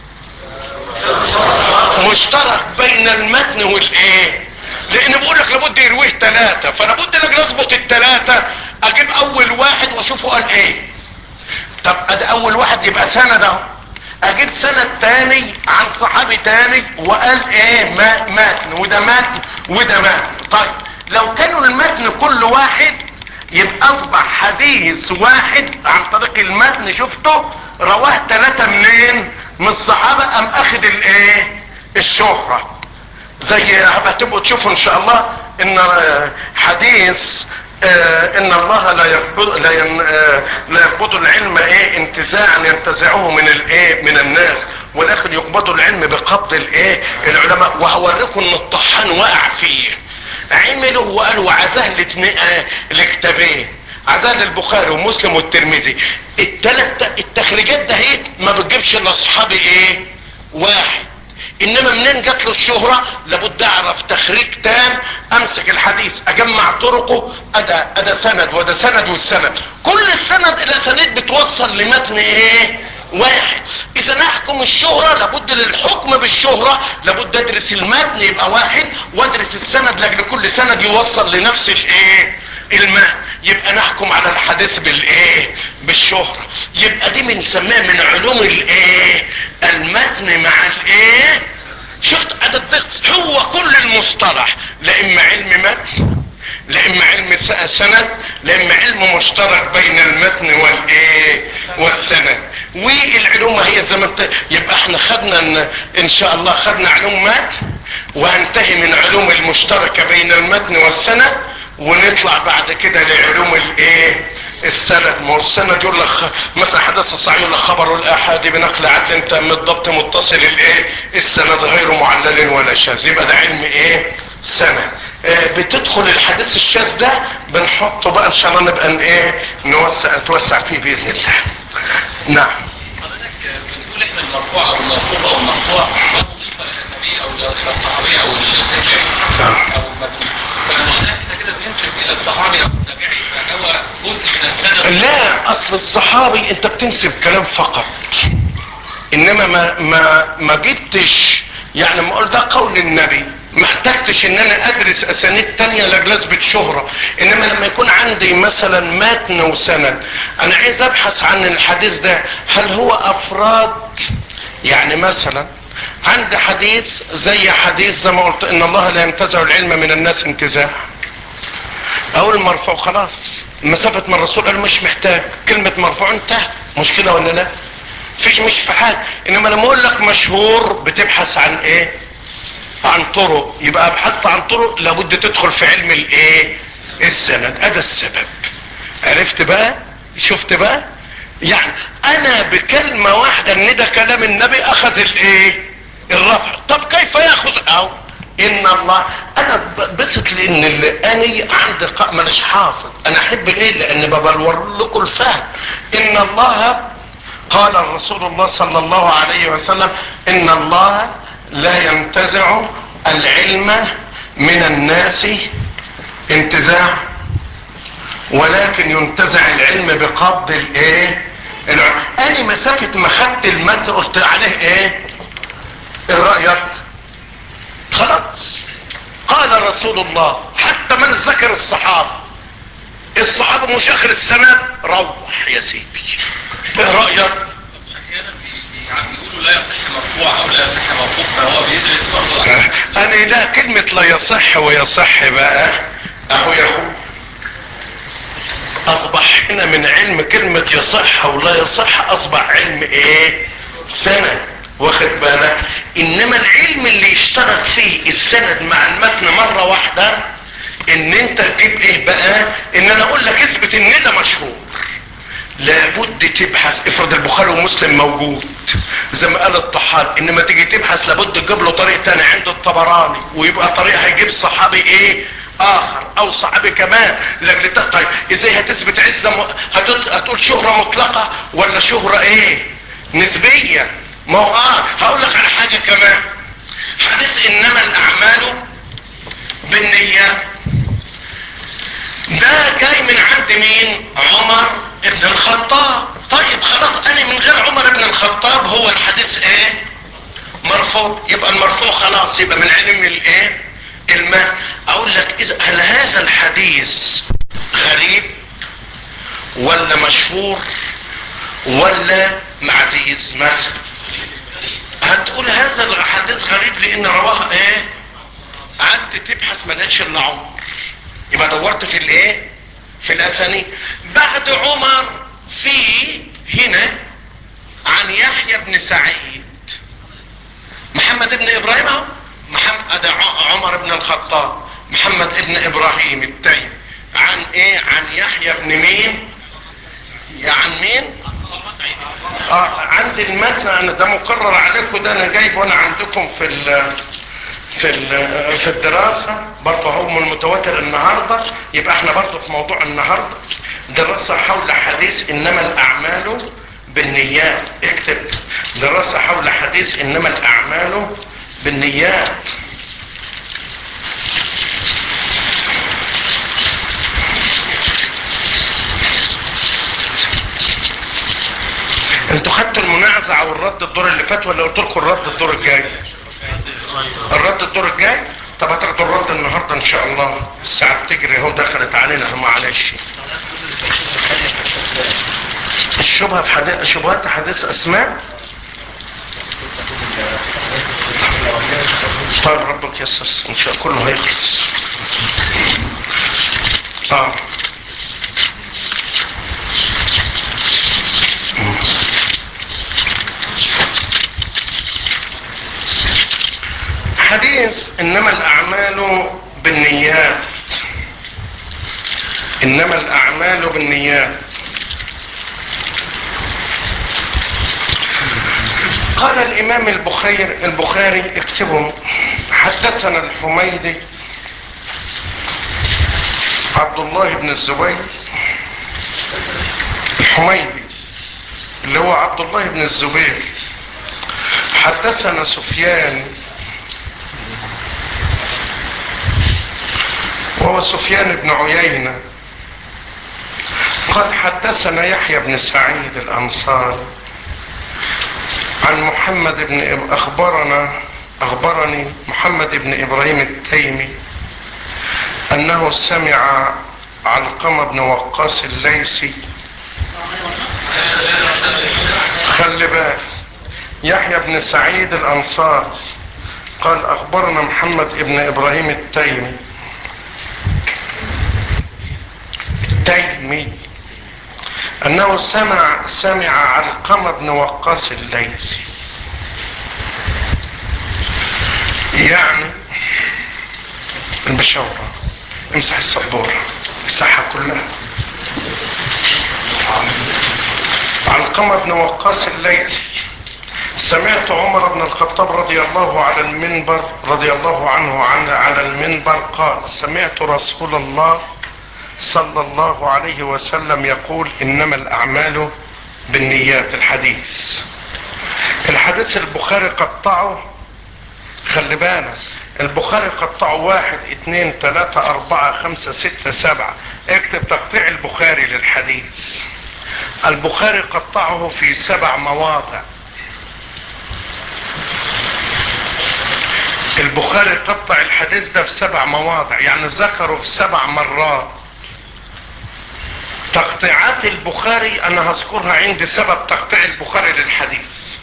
مشترك بين المتن والايه لان بقول لك لابد يرويه ثلاثة فلابد انك اظبط الثلاثة اجيب اول واحد واشوفه قال ايه طب ادي اول واحد يبقى سند اهو اجيب سند تاني عن صحابي تاني وقال ايه ما متن وده متن وده متن طيب لو كانوا المتن كل واحد يبقى اصبح حديث واحد عن طريق المتن شفته رواه ثلاثة منين من الصحابة ام اخد الايه الشهرة زي هتبقوا تشوفوا ان شاء الله ان حديث آه ان الله لا يقبض لا, ين آه لا يقبض العلم ايه انتزاعا ينتزعه من الايه من الناس ولكن يقبض العلم بقبض الايه العلماء وهوريكم ان الطحان وقع فيه عملوا وقالوا عزاه الكتابين عزاه البخاري ومسلم والترمذي الثلاث التخريجات ده هي ما بتجيبش الا اصحابي ايه واحد انما منين جات له الشهرة لابد اعرف تخريج تام امسك الحديث اجمع طرقه ادا ادا سند وده سند والسند كل السند الى سند بتوصل لمتن ايه واحد اذا احكم الشهرة لابد للحكم بالشهرة لابد ادرس المتن يبقى واحد وادرس السند لاجل كل سند يوصل لنفس الايه الماء يبقى نحكم على الحديث بالايه بالشهرة يبقى دي بنسميها من علوم الايه المتن مع الايه شفت عدد هو كل المصطلح لا اما علم متن لا اما علم سند لا اما علم مشترك بين المتن والايه والسند والعلوم هي زي ما انت يبقى احنا خدنا ان, ان شاء الله خدنا علوم متن وهنتهي من علوم المشتركة بين المتن والسند ونطلع بعد كده لعلوم الايه السند ما هو السند يقول لك مثلا حدث الصحيح يقول لك خبر الاحاد بنقل عدل تام الضبط متصل الايه السند غير معلل ولا شاذ يبقى ده علم ايه سند آه بتدخل الحديث الشاذ ده بنحطه بقى ان شاء الله نبقى ايه نوسع نتوسع فيه باذن الله نعم حضرتك بنقول احنا المرفوع او المرفوع او المقطوع ما نضيف الى النبي او الى الصحابي او التابعي او المدني فمش احنا كده بننسب الى الصحابي او التابعي فهو جزء من السند لا اصل الصحابي انت بتنسب كلام فقط انما ما ما ما جبتش يعني ما اقول ده قول النبي ما احتجتش ان انا ادرس اسانيد تانية لاجل شهرة انما لما يكون عندي مثلا متن وسند انا عايز ابحث عن الحديث ده هل هو افراد يعني مثلا عندي حديث زي حديث زي ما قلت ان الله لا ينتزع العلم من الناس انتزاع او المرفوع خلاص مسافة من الرسول قال مش محتاج كلمة مرفوع انتهى مش كده ولا لا فيش مش في حاجة انما لما اقول لك مشهور بتبحث عن ايه عن طرق يبقى بحثت عن طرق لابد تدخل في علم الايه السند هذا السبب عرفت بقى شفت بقى يعني انا بكلمة واحدة ان ده كلام النبي اخذ الايه الرفع طب كيف ياخذ او ان الله انا بسط لان اللي اني عندي ق... مانيش حافظ انا احب الايه لان ببلور لكم الفهم ان الله قال الرسول الله صلى الله عليه وسلم ان الله لا ينتزع العلم من الناس انتزاع ولكن ينتزع العلم بقبض الايه العلم اني مسافة ما خدت المتن قلت عليه ايه ايه رأيك خلاص قال رسول الله حتى من ذكر الصحابة الصحابة مش اخر السنة روح يا سيدي ايه رأيك احيانا بي- يعني بيقولوا لا يصح مرفوع او لا يصح مرفوع فهو بيدرس برضه انا لا كلمة لا يصح ويصح بقى اهو يا اخو اصبح هنا من علم كلمة يصح ولا يصح اصبح علم ايه سند واخد بالك انما العلم اللي يشترك فيه السند مع المتن مرة واحدة ان انت تجيب ايه بقى ان انا اقول لك اثبت ان ده مشهور لابد تبحث افرض البخاري ومسلم موجود زي ما قال الطحان انما تيجي تبحث لابد تجيب له طريق تاني عند الطبراني ويبقى طريق هيجيب صحابي ايه اخر او صحابي كمان لاجل ت- طيب ازاي هتثبت عزة م... هتط... هتقول شهرة مطلقة ولا شهرة ايه نسبية ما هو اه هقول لك على حاجة كمان حديث انما الاعمال بالنيات ده جاي من عند مين عمر ابن الخطاب طيب خلاص انا من غير عمر ابن الخطاب هو الحديث ايه مرفوع يبقى المرفوع خلاص يبقى من علم الايه الماء اقول لك اذا هل هذا الحديث غريب ولا مشهور ولا معزيز مثلا هتقول هذا الحديث غريب لان رواه ايه قعدت تبحث ما لقيتش الا عمر يبقى دورت في الايه في الاسانيد بعد عمر في هنا عن يحيى بن سعيد محمد ابن ابراهيم اهو محمد ع- عمر بن الخطاب محمد ابن ابراهيم التيمي عن ايه عن يحيى بن مين يا عن مين اه عندي المتن انا ده مقرر عليكم ده انا جايبه انا عندكم في ال في ال- في الدراسة برضه هم المتواتر النهاردة يبقى احنا برضه في موضوع النهاردة دراسة حول حديث انما الاعمال بالنيات اكتب دراسة حول حديث انما الاعمال بالنيات انتوا خدتوا المنازعة والرد الدور اللي فات ولا قلت لكم الرد الدور الجاي الرد الدور الجاي طب هتاخدوا الرد النهاردة ان شاء الله الساعة بتجري اهو دخلت علينا معلش الشبهة في حديث شبهات حديث اسماء طيب ربك يسر ان شاء الله كله هيخلص اه حديث انما الاعمال بالنيات انما الاعمال بالنيات قال الامام البخير البخاري اكتبهم حدثنا الحميدي عبد الله بن الزبير الحميدي اللي هو عبد الله بن الزبير حدثنا سفيان وهو سفيان بن عيينة قال حدثنا يحيى بن سعيد الأنصاري عن محمد بن أخبرنا أخبرني محمد بن إبراهيم التيمي أنه سمع علقمة بن وقاص الليثي خلي بالك يحيى بن سعيد الأنصار قال أخبرنا محمد بن إبراهيم التيمي التيمي أنه سمع سمع علقمة بن وقاص الليثي يعني المشاورة امسح السبورة امسحها كلها علقمة بن وقاص الليثي سمعت عمر بن الخطاب رضي الله على المنبر رضي الله عنه عن على المنبر قال سمعت رسول الله صلى الله عليه وسلم يقول انما الاعمال بالنيات الحديث الحديث البخاري قطعه خلي بالك البخاري قطعه واحد اتنين تلاتة اربعة خمسة ستة سبعة اكتب تقطيع البخاري للحديث البخاري قطعه في سبع مواضع البخاري قطع الحديث ده في سبع مواضع يعني ذكره في سبع مرات تقطيعات البخاري انا هذكرها عندي سبب تقطيع البخاري للحديث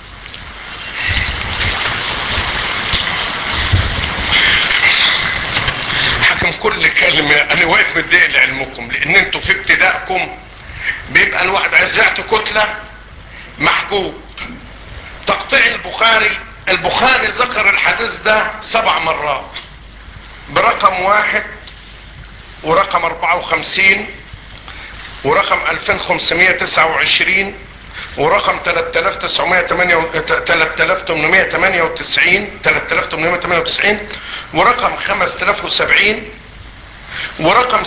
حكم كل كلمة انا واقف متضايق لعلمكم لان انتوا في ابتدائكم بيبقى الواحد عزعت كتلة محجوب تقطيع البخاري البخاري ذكر الحديث ده سبع مرات برقم واحد ورقم اربعة وخمسين ورقم 2529 ورقم 3898 3898 ورقم 5070 ورقم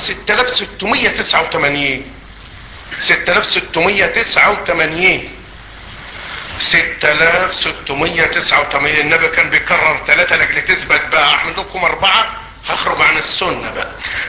6689 6689 6689 النبي كان بيكرر ثلاثة لاجل تثبت بقى اعمل لكم اربعة هخرج عن السنة بقى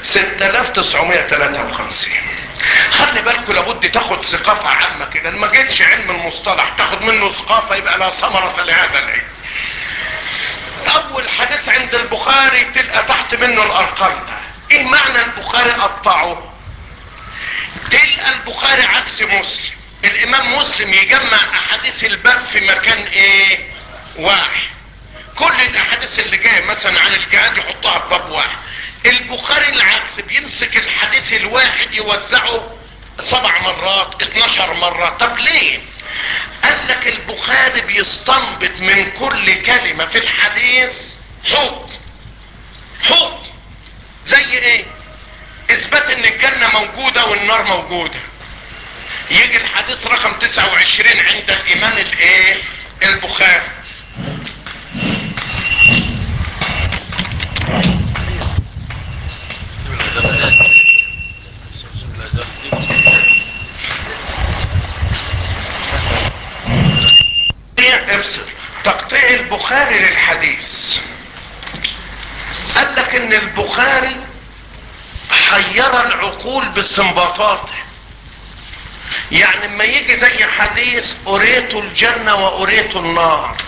6953 خلي بالكم لابد تاخد ثقافة عامة كده ما جيتش علم المصطلح تاخد منه ثقافة يبقى لا ثمرة لهذا العلم اول حديث عند البخاري تلقى تحت منه الارقام ده ايه معنى البخاري قطعه تلقى البخاري عكس مسلم الامام مسلم يجمع احاديث الباب في مكان ايه واحد كل الاحاديث اللي جايه مثلا عن الجهاد يحطها في باب واحد البخاري العكس بيمسك الحديث الواحد يوزعه سبع مرات 12 مرة طب ليه قال لك البخاري بيستنبط من كل كلمة في الحديث حكم حكم زي ايه اثبات ان الجنة موجودة والنار موجودة يجي الحديث رقم 29 عند الامام الايه البخاري افصل تقطيع البخاري للحديث قال لك ان البخاري حير العقول باستنباطاته يعني لما يجي زي حديث اريت الجنة واريت النار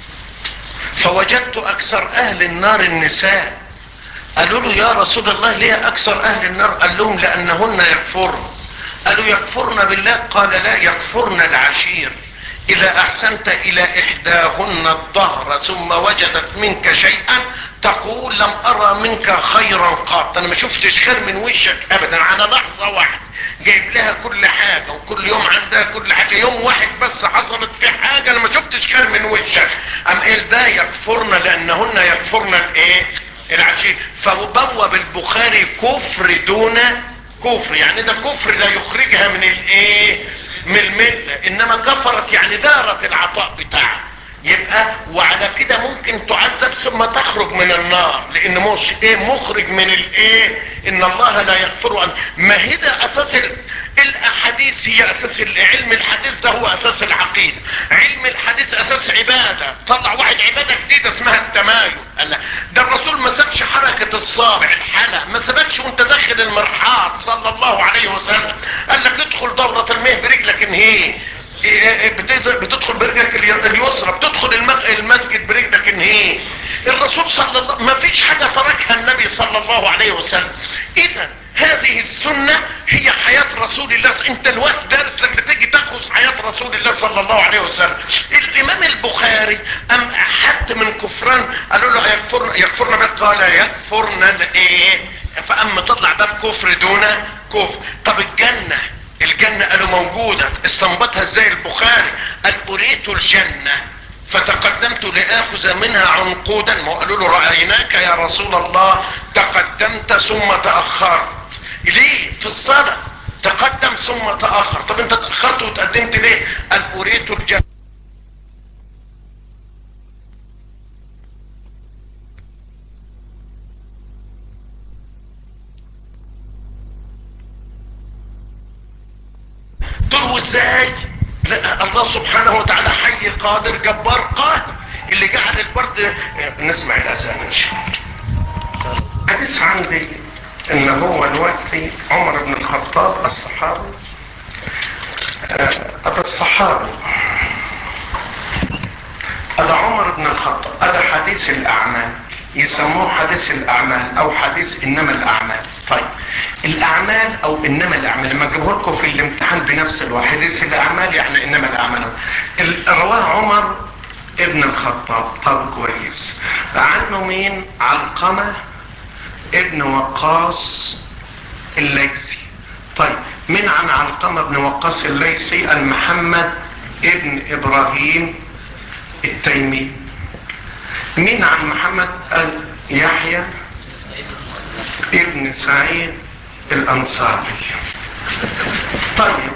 فوجدت اكثر اهل النار النساء قالوا له يا رسول الله ليه اكثر اهل النار قال لهم لانهن يكفرن قالوا يكفرن بالله قال لا يكفرن العشير اذا احسنت الى احداهن الظهر ثم وجدت منك شيئا تقول لم ارى منك خيرا قط انا ما شفتش خير من وشك ابدا على لحظة واحدة جايب لها كل حاجة وكل يوم عندها كل حاجة يوم واحد بس حصلت في حاجة انا ما شفتش خير من وشك ام قال ده يكفرن لانهن يكفرن الايه العشير فبوب البخاري كفر دون كفر يعني ده كفر لا يخرجها من الايه من الملة انما كفرت يعني دارت العطاء بتاعها يبقى وعلى كده ممكن تعذب ثم تخرج من النار لان مش ايه مخرج من الايه ان الله لا يغفر ان ما هي ده اساس ال... الاحاديث هي اساس علم الحديث ده هو اساس العقيدة علم الحديث اساس عبادة طلع واحد عبادة جديدة اسمها التمايل قال ده الرسول ما سابش حركة الصابع الحلق ما سابكش وانت داخل المرحاض صلى الله عليه وسلم قال لك ادخل دورة الميه برجلك انهيه بتدخل برجلك اليسرى بتدخل المسجد برجلك انهيه الرسول صلى الله ما فيش حاجة تركها النبي صلى الله عليه وسلم اذا هذه السنة هي حياة رسول الله انت الوقت دارس لما تيجي تاخذ حياة رسول الله صلى الله عليه وسلم الامام البخاري ام حد من كفران قالوا له يكفرنا يكفرنا بل قال يكفرنا الايه فاما تطلع باب كفر دون كفر طب الجنة الجنة قالوا موجودة استنبطها ازاي البخاري قال اريت الجنة فتقدمت لآخذ منها عنقودا ما قالوا له رأيناك يا رسول الله تقدمت ثم تأخرت ليه في الصلاة تقدم ثم تأخر طب انت تأخرت وتقدمت ليه قال اريت الجنة دول ازاي لا الله سبحانه وتعالى حي قادر جبار قاهر اللي جعل البرد نسمع الاذان ان شاء الله حديث عندي ان هو دلوقتي عمر بن الخطاب الصحابي هذا الصحابي هذا عمر بن الخطاب هذا حديث الاعمال يسموه حديث الاعمال او حديث انما الاعمال طيب الاعمال او انما الاعمال لما اجيبه لكم في الامتحان بنفس الوقت حديث الاعمال يعني انما الاعمال رواه عمر ابن الخطاب طب كويس عنه مين علقمة ابن وقاص الليثي طيب من عن علقمة ابن وقاص الليثي المحمد ابن ابراهيم التيمي مين عن محمد يحيى ابن سعيد الانصاري طيب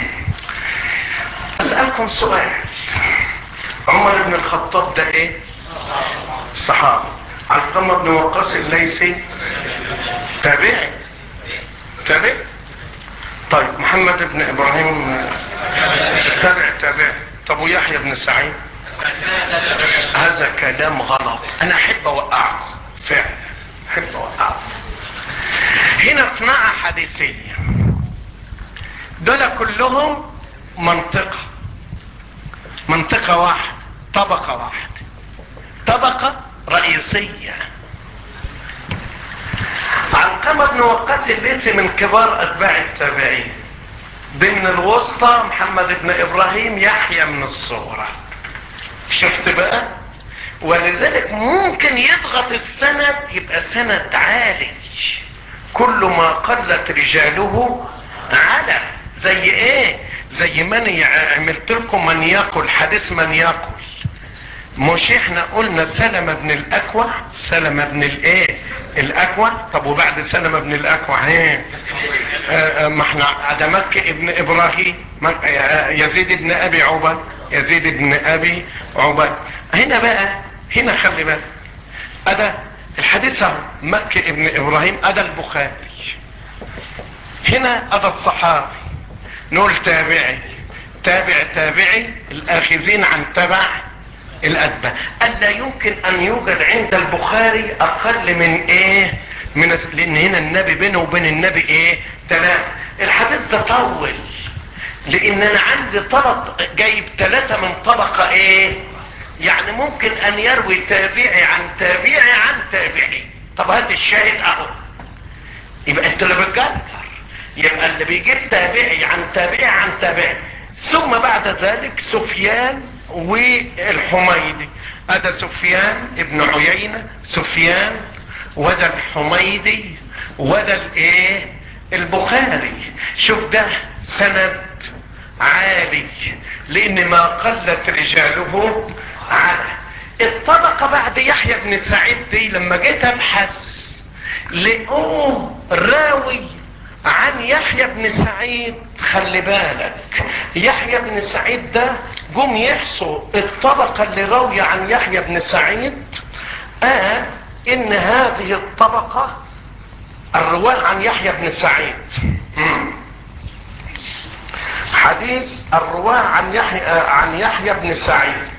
اسألكم سؤال عمر بن الخطاب ده ايه صحابي علقمة بن وقاص الليثي تابعي تابعي طيب محمد بن ابراهيم تابع تابع طب ويحيى بن سعيد هذا كلام غلط انا احب اوقعكم فعلا احب اوقعكم هنا صناعة حديثية دول كلهم منطقة منطقة واحدة طبقة واحدة طبقة رئيسية علقمة بن وقاص الليثي من كبار اتباع التابعين ضمن الوسطى محمد بن ابراهيم يحيى من الصغرى شفت بقى ولذلك ممكن يضغط السند يبقى سند عالي كل ما قلت رجاله على زي ايه زي من عملت لكم من يقل حديث من يقل مش احنا قلنا سلمة بن الاكوع سلمة بن الايه الاكوع طب وبعد سلمة بن الاكوع ايه اه ما احنا ده مكة ابن ابراهيم يزيد ابن ابي عبد يزيد ابن ابي عبد هنا بقى هنا خلي بالك ادا الحديث اهو مكة ابن ابراهيم ادا البخاري هنا ادا الصحابي نقول تابعي تابع تابعي الاخذين عن تبع الأدبى قال لا يمكن أن يوجد عند البخاري أقل من إيه من لأن هنا النبي بينه وبين النبي إيه ثلاثة الحديث ده طول لأن أنا عندي طلط جايب ثلاثة من طبقة إيه يعني ممكن أن يروي تابعي عن تابعي عن تابعي طب هات الشاهد أهو يبقى أنت اللي بتجبر يبقى اللي بيجيب تابعي عن تابعي عن تابعي ثم بعد ذلك سفيان والحميدي هذا سفيان ابن عيينة سفيان وده الحميدي وده الايه البخاري شوف ده سند عالي لان ما قلت رجاله على الطبقة بعد يحيى بن سعيد دي لما جيت ابحث لقوه راوي عن يحيى بن سعيد خلي بالك يحيى بن سعيد ده جم يحصوا الطبقة اللي راوية عن يحيى بن سعيد قال ان هذه الطبقة الرواة عن يحيى بن سعيد حديث الرواة عن يحيى عن يحيى بن سعيد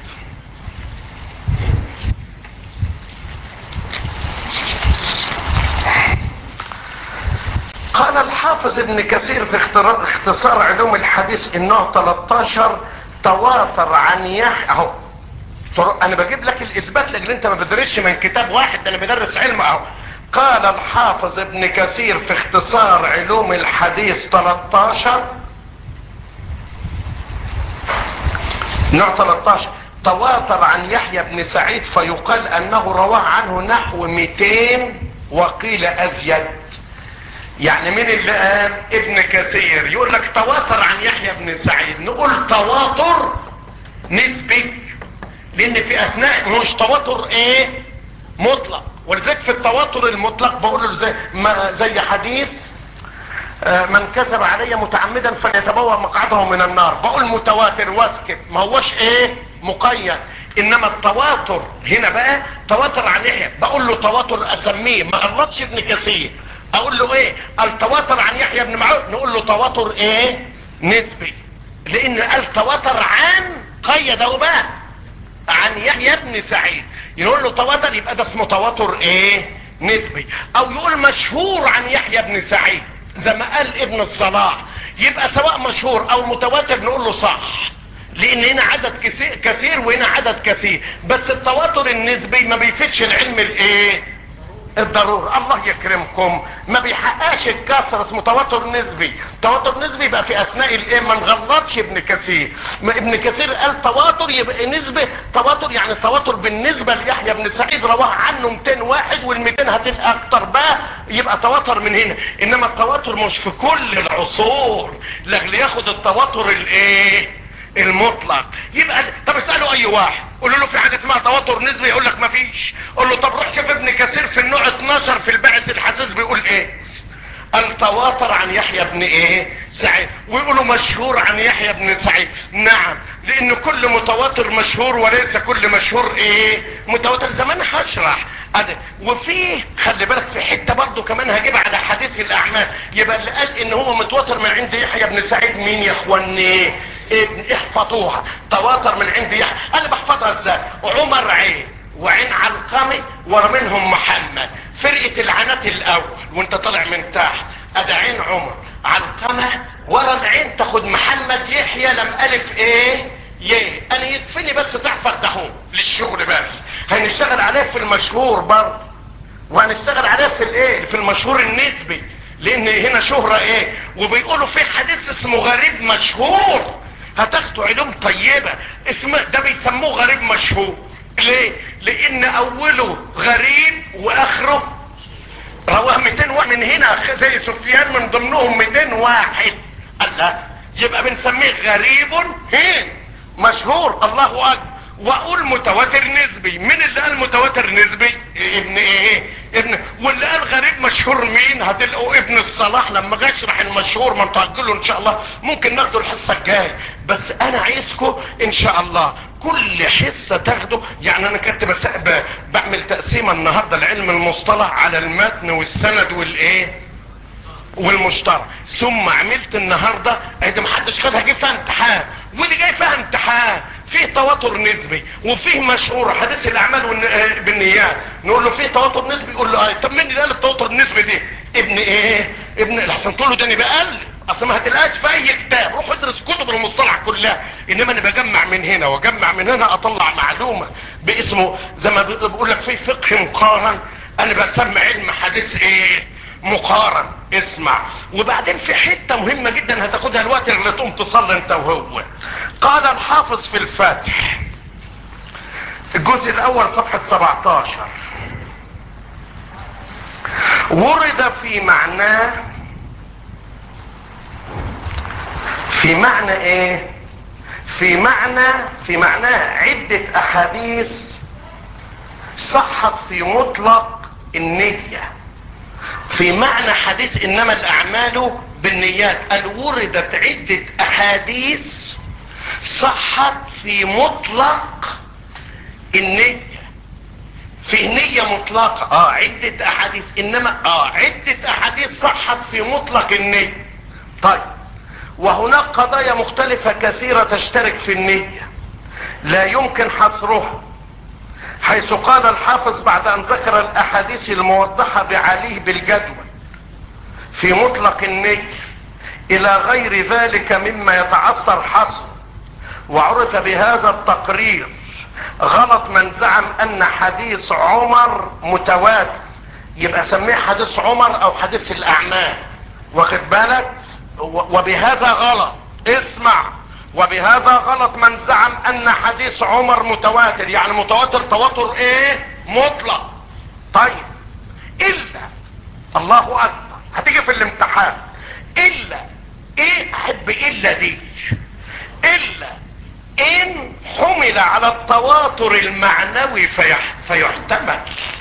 قال الحافظ ابن كثير في اختصار علوم الحديث انه 13 تواتر عن يحيى اهو انا بجيب لك الاثبات لان انت ما بتدرسش من كتاب واحد ده انا بدرس علم اهو قال الحافظ ابن كثير في اختصار علوم الحديث 13 نوع 13 تواتر عن يحيى بن سعيد فيقال انه رواه عنه نحو 200 وقيل ازيد يعني مين اللي قال ابن كثير يقول لك تواتر عن يحيى بن سعيد نقول تواتر نسبي لان في اثناء مش تواتر ايه مطلق ولذلك في التواتر المطلق بقول له زي, ما زي حديث آه من كذب علي متعمدا فليتبوأ مقعده من النار بقول متواتر واسكت ما هوش ايه مقيد انما التواتر هنا بقى تواتر عن يحيى بقول له تواتر اسميه ما غلطش ابن كثير اقول له ايه التواتر عن يحيى بن معاذ نقول له تواتر ايه نسبي لان قال تواتر عن قيده بقى عن يحيى بن سعيد يقول له تواتر يبقى ده اسمه تواتر ايه نسبي او يقول مشهور عن يحيى بن سعيد زي ما قال ابن الصلاح يبقى سواء مشهور او متواتر نقول له صح لان هنا عدد كثير وهنا عدد كثير بس التواتر النسبي ما بيفيدش العلم الايه الضرورة الله يكرمكم ما بيحققش الكسر اسمه تواتر نسبي تواتر نسبي يبقى في اثناء الايه ما نغلطش ابن كثير ما ابن كثير قال تواتر يبقى نسبة تواتر يعني تواتر بالنسبة ليحيى بن سعيد رواه عنه 200 واحد وال 200 هتبقى اكتر بقى يبقى تواتر من هنا انما التواتر مش في كل العصور اللي ياخد التواتر الايه المطلق يبقى طب اسألوا اي واحد قولوا له في حاجة اسمها تواتر نسبي يقول لك مفيش قول له طب روح شوف ابن كثير في النوع 12 في البعث الحساس بيقول ايه التواتر عن يحيى بن ايه سعيد ويقولوا مشهور عن يحيى بن سعيد نعم لان كل متواتر مشهور وليس كل مشهور ايه متواتر زمان هشرح ادي وفي خلي بالك في حته برضه كمان هجيب على حديث الاعمال يبقى اللي قال ان هو متواتر من عند يحيى بن سعيد مين يا اخواني ابن احفظوها تواتر من عند يحيى انا بحفظها ازاي عمر عين وعين علقمي ورا منهم محمد فرقه العنات الاول وانت طالع من تحت ادي عين عمر علقمه ورا العين تاخد محمد يحيى لم الف ايه يه انا يكفيني بس تحفظ ده للشغل بس هنشتغل عليه في المشهور برضه وهنشتغل عليه في الايه في المشهور النسبي لان هنا شهرة ايه وبيقولوا في حديث اسمه غريب مشهور هتاخدوا علوم طيبة اسمه ده بيسموه غريب مشهور ليه لان اوله غريب واخره رواه 200 واحد من هنا زي سفيان من ضمنهم 200 واحد الله يبقى بنسميه غريب هين مشهور الله اكبر واقول متواتر نسبي مين اللي قال متواتر نسبي ابن ايه ابن واللي قال غريب مشهور مين هتلقوا ابن الصلاح لما اجي اشرح المشهور ما نتاجله ان شاء الله ممكن ناخده الحصه الجايه بس انا عايزكم ان شاء الله كل حصه تاخده يعني انا كنت بس بعمل تقسيمه النهارده لعلم المصطلح على المتن والسند والايه والمشترك ثم عملت النهاردة اهي محدش خدها جه فيها امتحان واللي جاي فيها امتحان فيه تواتر نسبي وفيه مشهور حديث الاعمال والن- بالنيات نقول له فيه تواتر نسبي يقول له اه طب مين اللي قال التواتر النسبي دي ابن ايه ابن الاحسن تقول له ده انا بقلب اصل ما هتلاقيش في اي كتاب روح ادرس كتب المصطلح كلها انما انا بجمع من هنا واجمع من هنا اطلع معلومه باسمه زي ما بيقول لك في فقه مقارن انا بسمي علم حديث ايه مقارن اسمع وبعدين في حتة مهمة جدا هتاخدها الوقت اللي تقوم تصلي انت وهو قال الحافظ في الفتح الجزء الاول صفحة 17 ورد في معناه في معنى ايه في معنى في معناه عدة احاديث صحت في مطلق النية في معنى حديث انما الاعمال بالنيات قال وردت عدة احاديث صحت في مطلق النية في نية مطلقة اه عدة احاديث انما اه عدة احاديث صحت في مطلق النية طيب وهناك قضايا مختلفة كثيرة تشترك في النية لا يمكن حصرها حيث قال الحافظ بعد ان ذكر الاحاديث الموضحة بعليه بالجدول في مطلق النية الى غير ذلك مما يتعثر حصر وعرف بهذا التقرير غلط من زعم ان حديث عمر متواتر يبقى سميه حديث عمر او حديث الاعمال واخد بالك و- وبهذا غلط اسمع وبهذا غلط من زعم ان حديث عمر متواتر يعني متواتر تواتر ايه مطلق طيب الا الله اكبر هتيجي في الامتحان الا ايه احب الا دي الا ان حمل على التواتر المعنوي فيح فيحتمل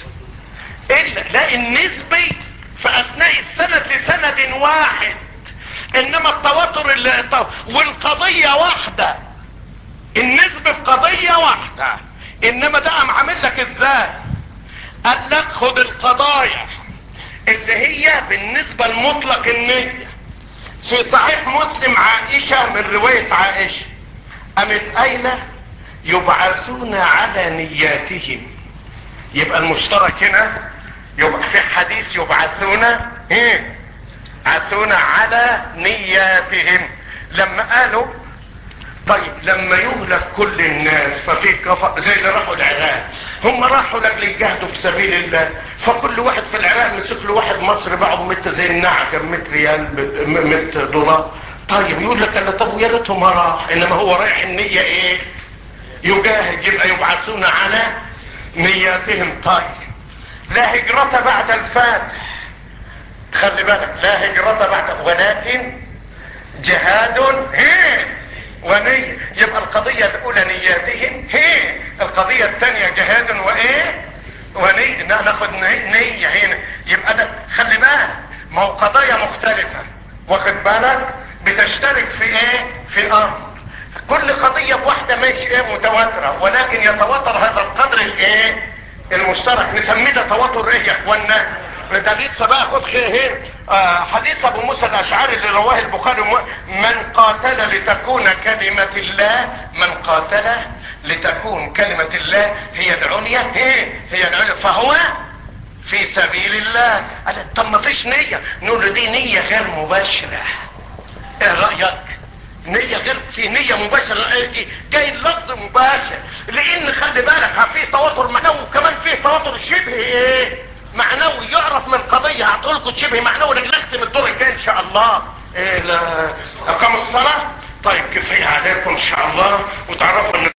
الا لا النسبي في اثناء السند لسند واحد انما التواتر اللي والقضية واحدة النسبة في قضية واحدة انما ده قام عامل لك ازاي قال لك خد القضايا اللي هي بالنسبة لمطلق النية في صحيح مسلم عائشة من رواية عائشة قامت قايلة يبعثون على نياتهم يبقى المشترك هنا يبقى في حديث يبعثون ايه يبعثون على نياتهم لما قالوا طيب لما يهلك كل الناس ففي كفر زي اللي راحوا العراق هم راحوا لاجل يجاهدوا في سبيل الله فكل واحد في العراق مسك له واحد مصري باعه متر زي النعجه 100 ريال ب 100 دولار طيب يقول لك انا طب ويا ريته ما راح انما هو رايح النيه ايه يجاهد يبقى يبعثون على نياتهم طيب لا هجرة بعد الفاتح خلي بالك لا هجرة بعد ولكن جهاد هي ونية يبقى القضية الاولى نياتهم هي القضية الثانية جهاد وايه ونية ناخد نية هنا يبقى ده خلي بالك ما هو قضايا مختلفة واخد بالك بتشترك في ايه في الامر كل قضية بواحدة ماشي ايه متواترة ولكن يتواتر هذا القدر الايه المشترك نسميه ده تواتر ايه يا اخوانا ده لسه بقى خد خير آه حديث ابو موسى الاشعري اللي رواه البخاري من قاتل لتكون كلمة الله من قاتل لتكون كلمة الله هي العليا هي هي العليا فهو في سبيل الله قال طب ما فيش نية نقول له دي نية غير مباشرة ايه رأيك نية غير في نية مباشرة ايه جاي اللفظ مباشر لان خلي بالك في تواتر معنوي وكمان في تواتر شبه ايه معنوي يعرف من قضية هتقول لكم شبه معنوي لكن نختم الدور الجاي ان شاء الله إيه لا اقام الصلاة طيب كفاية عليكم ان شاء الله وتعرفوا ان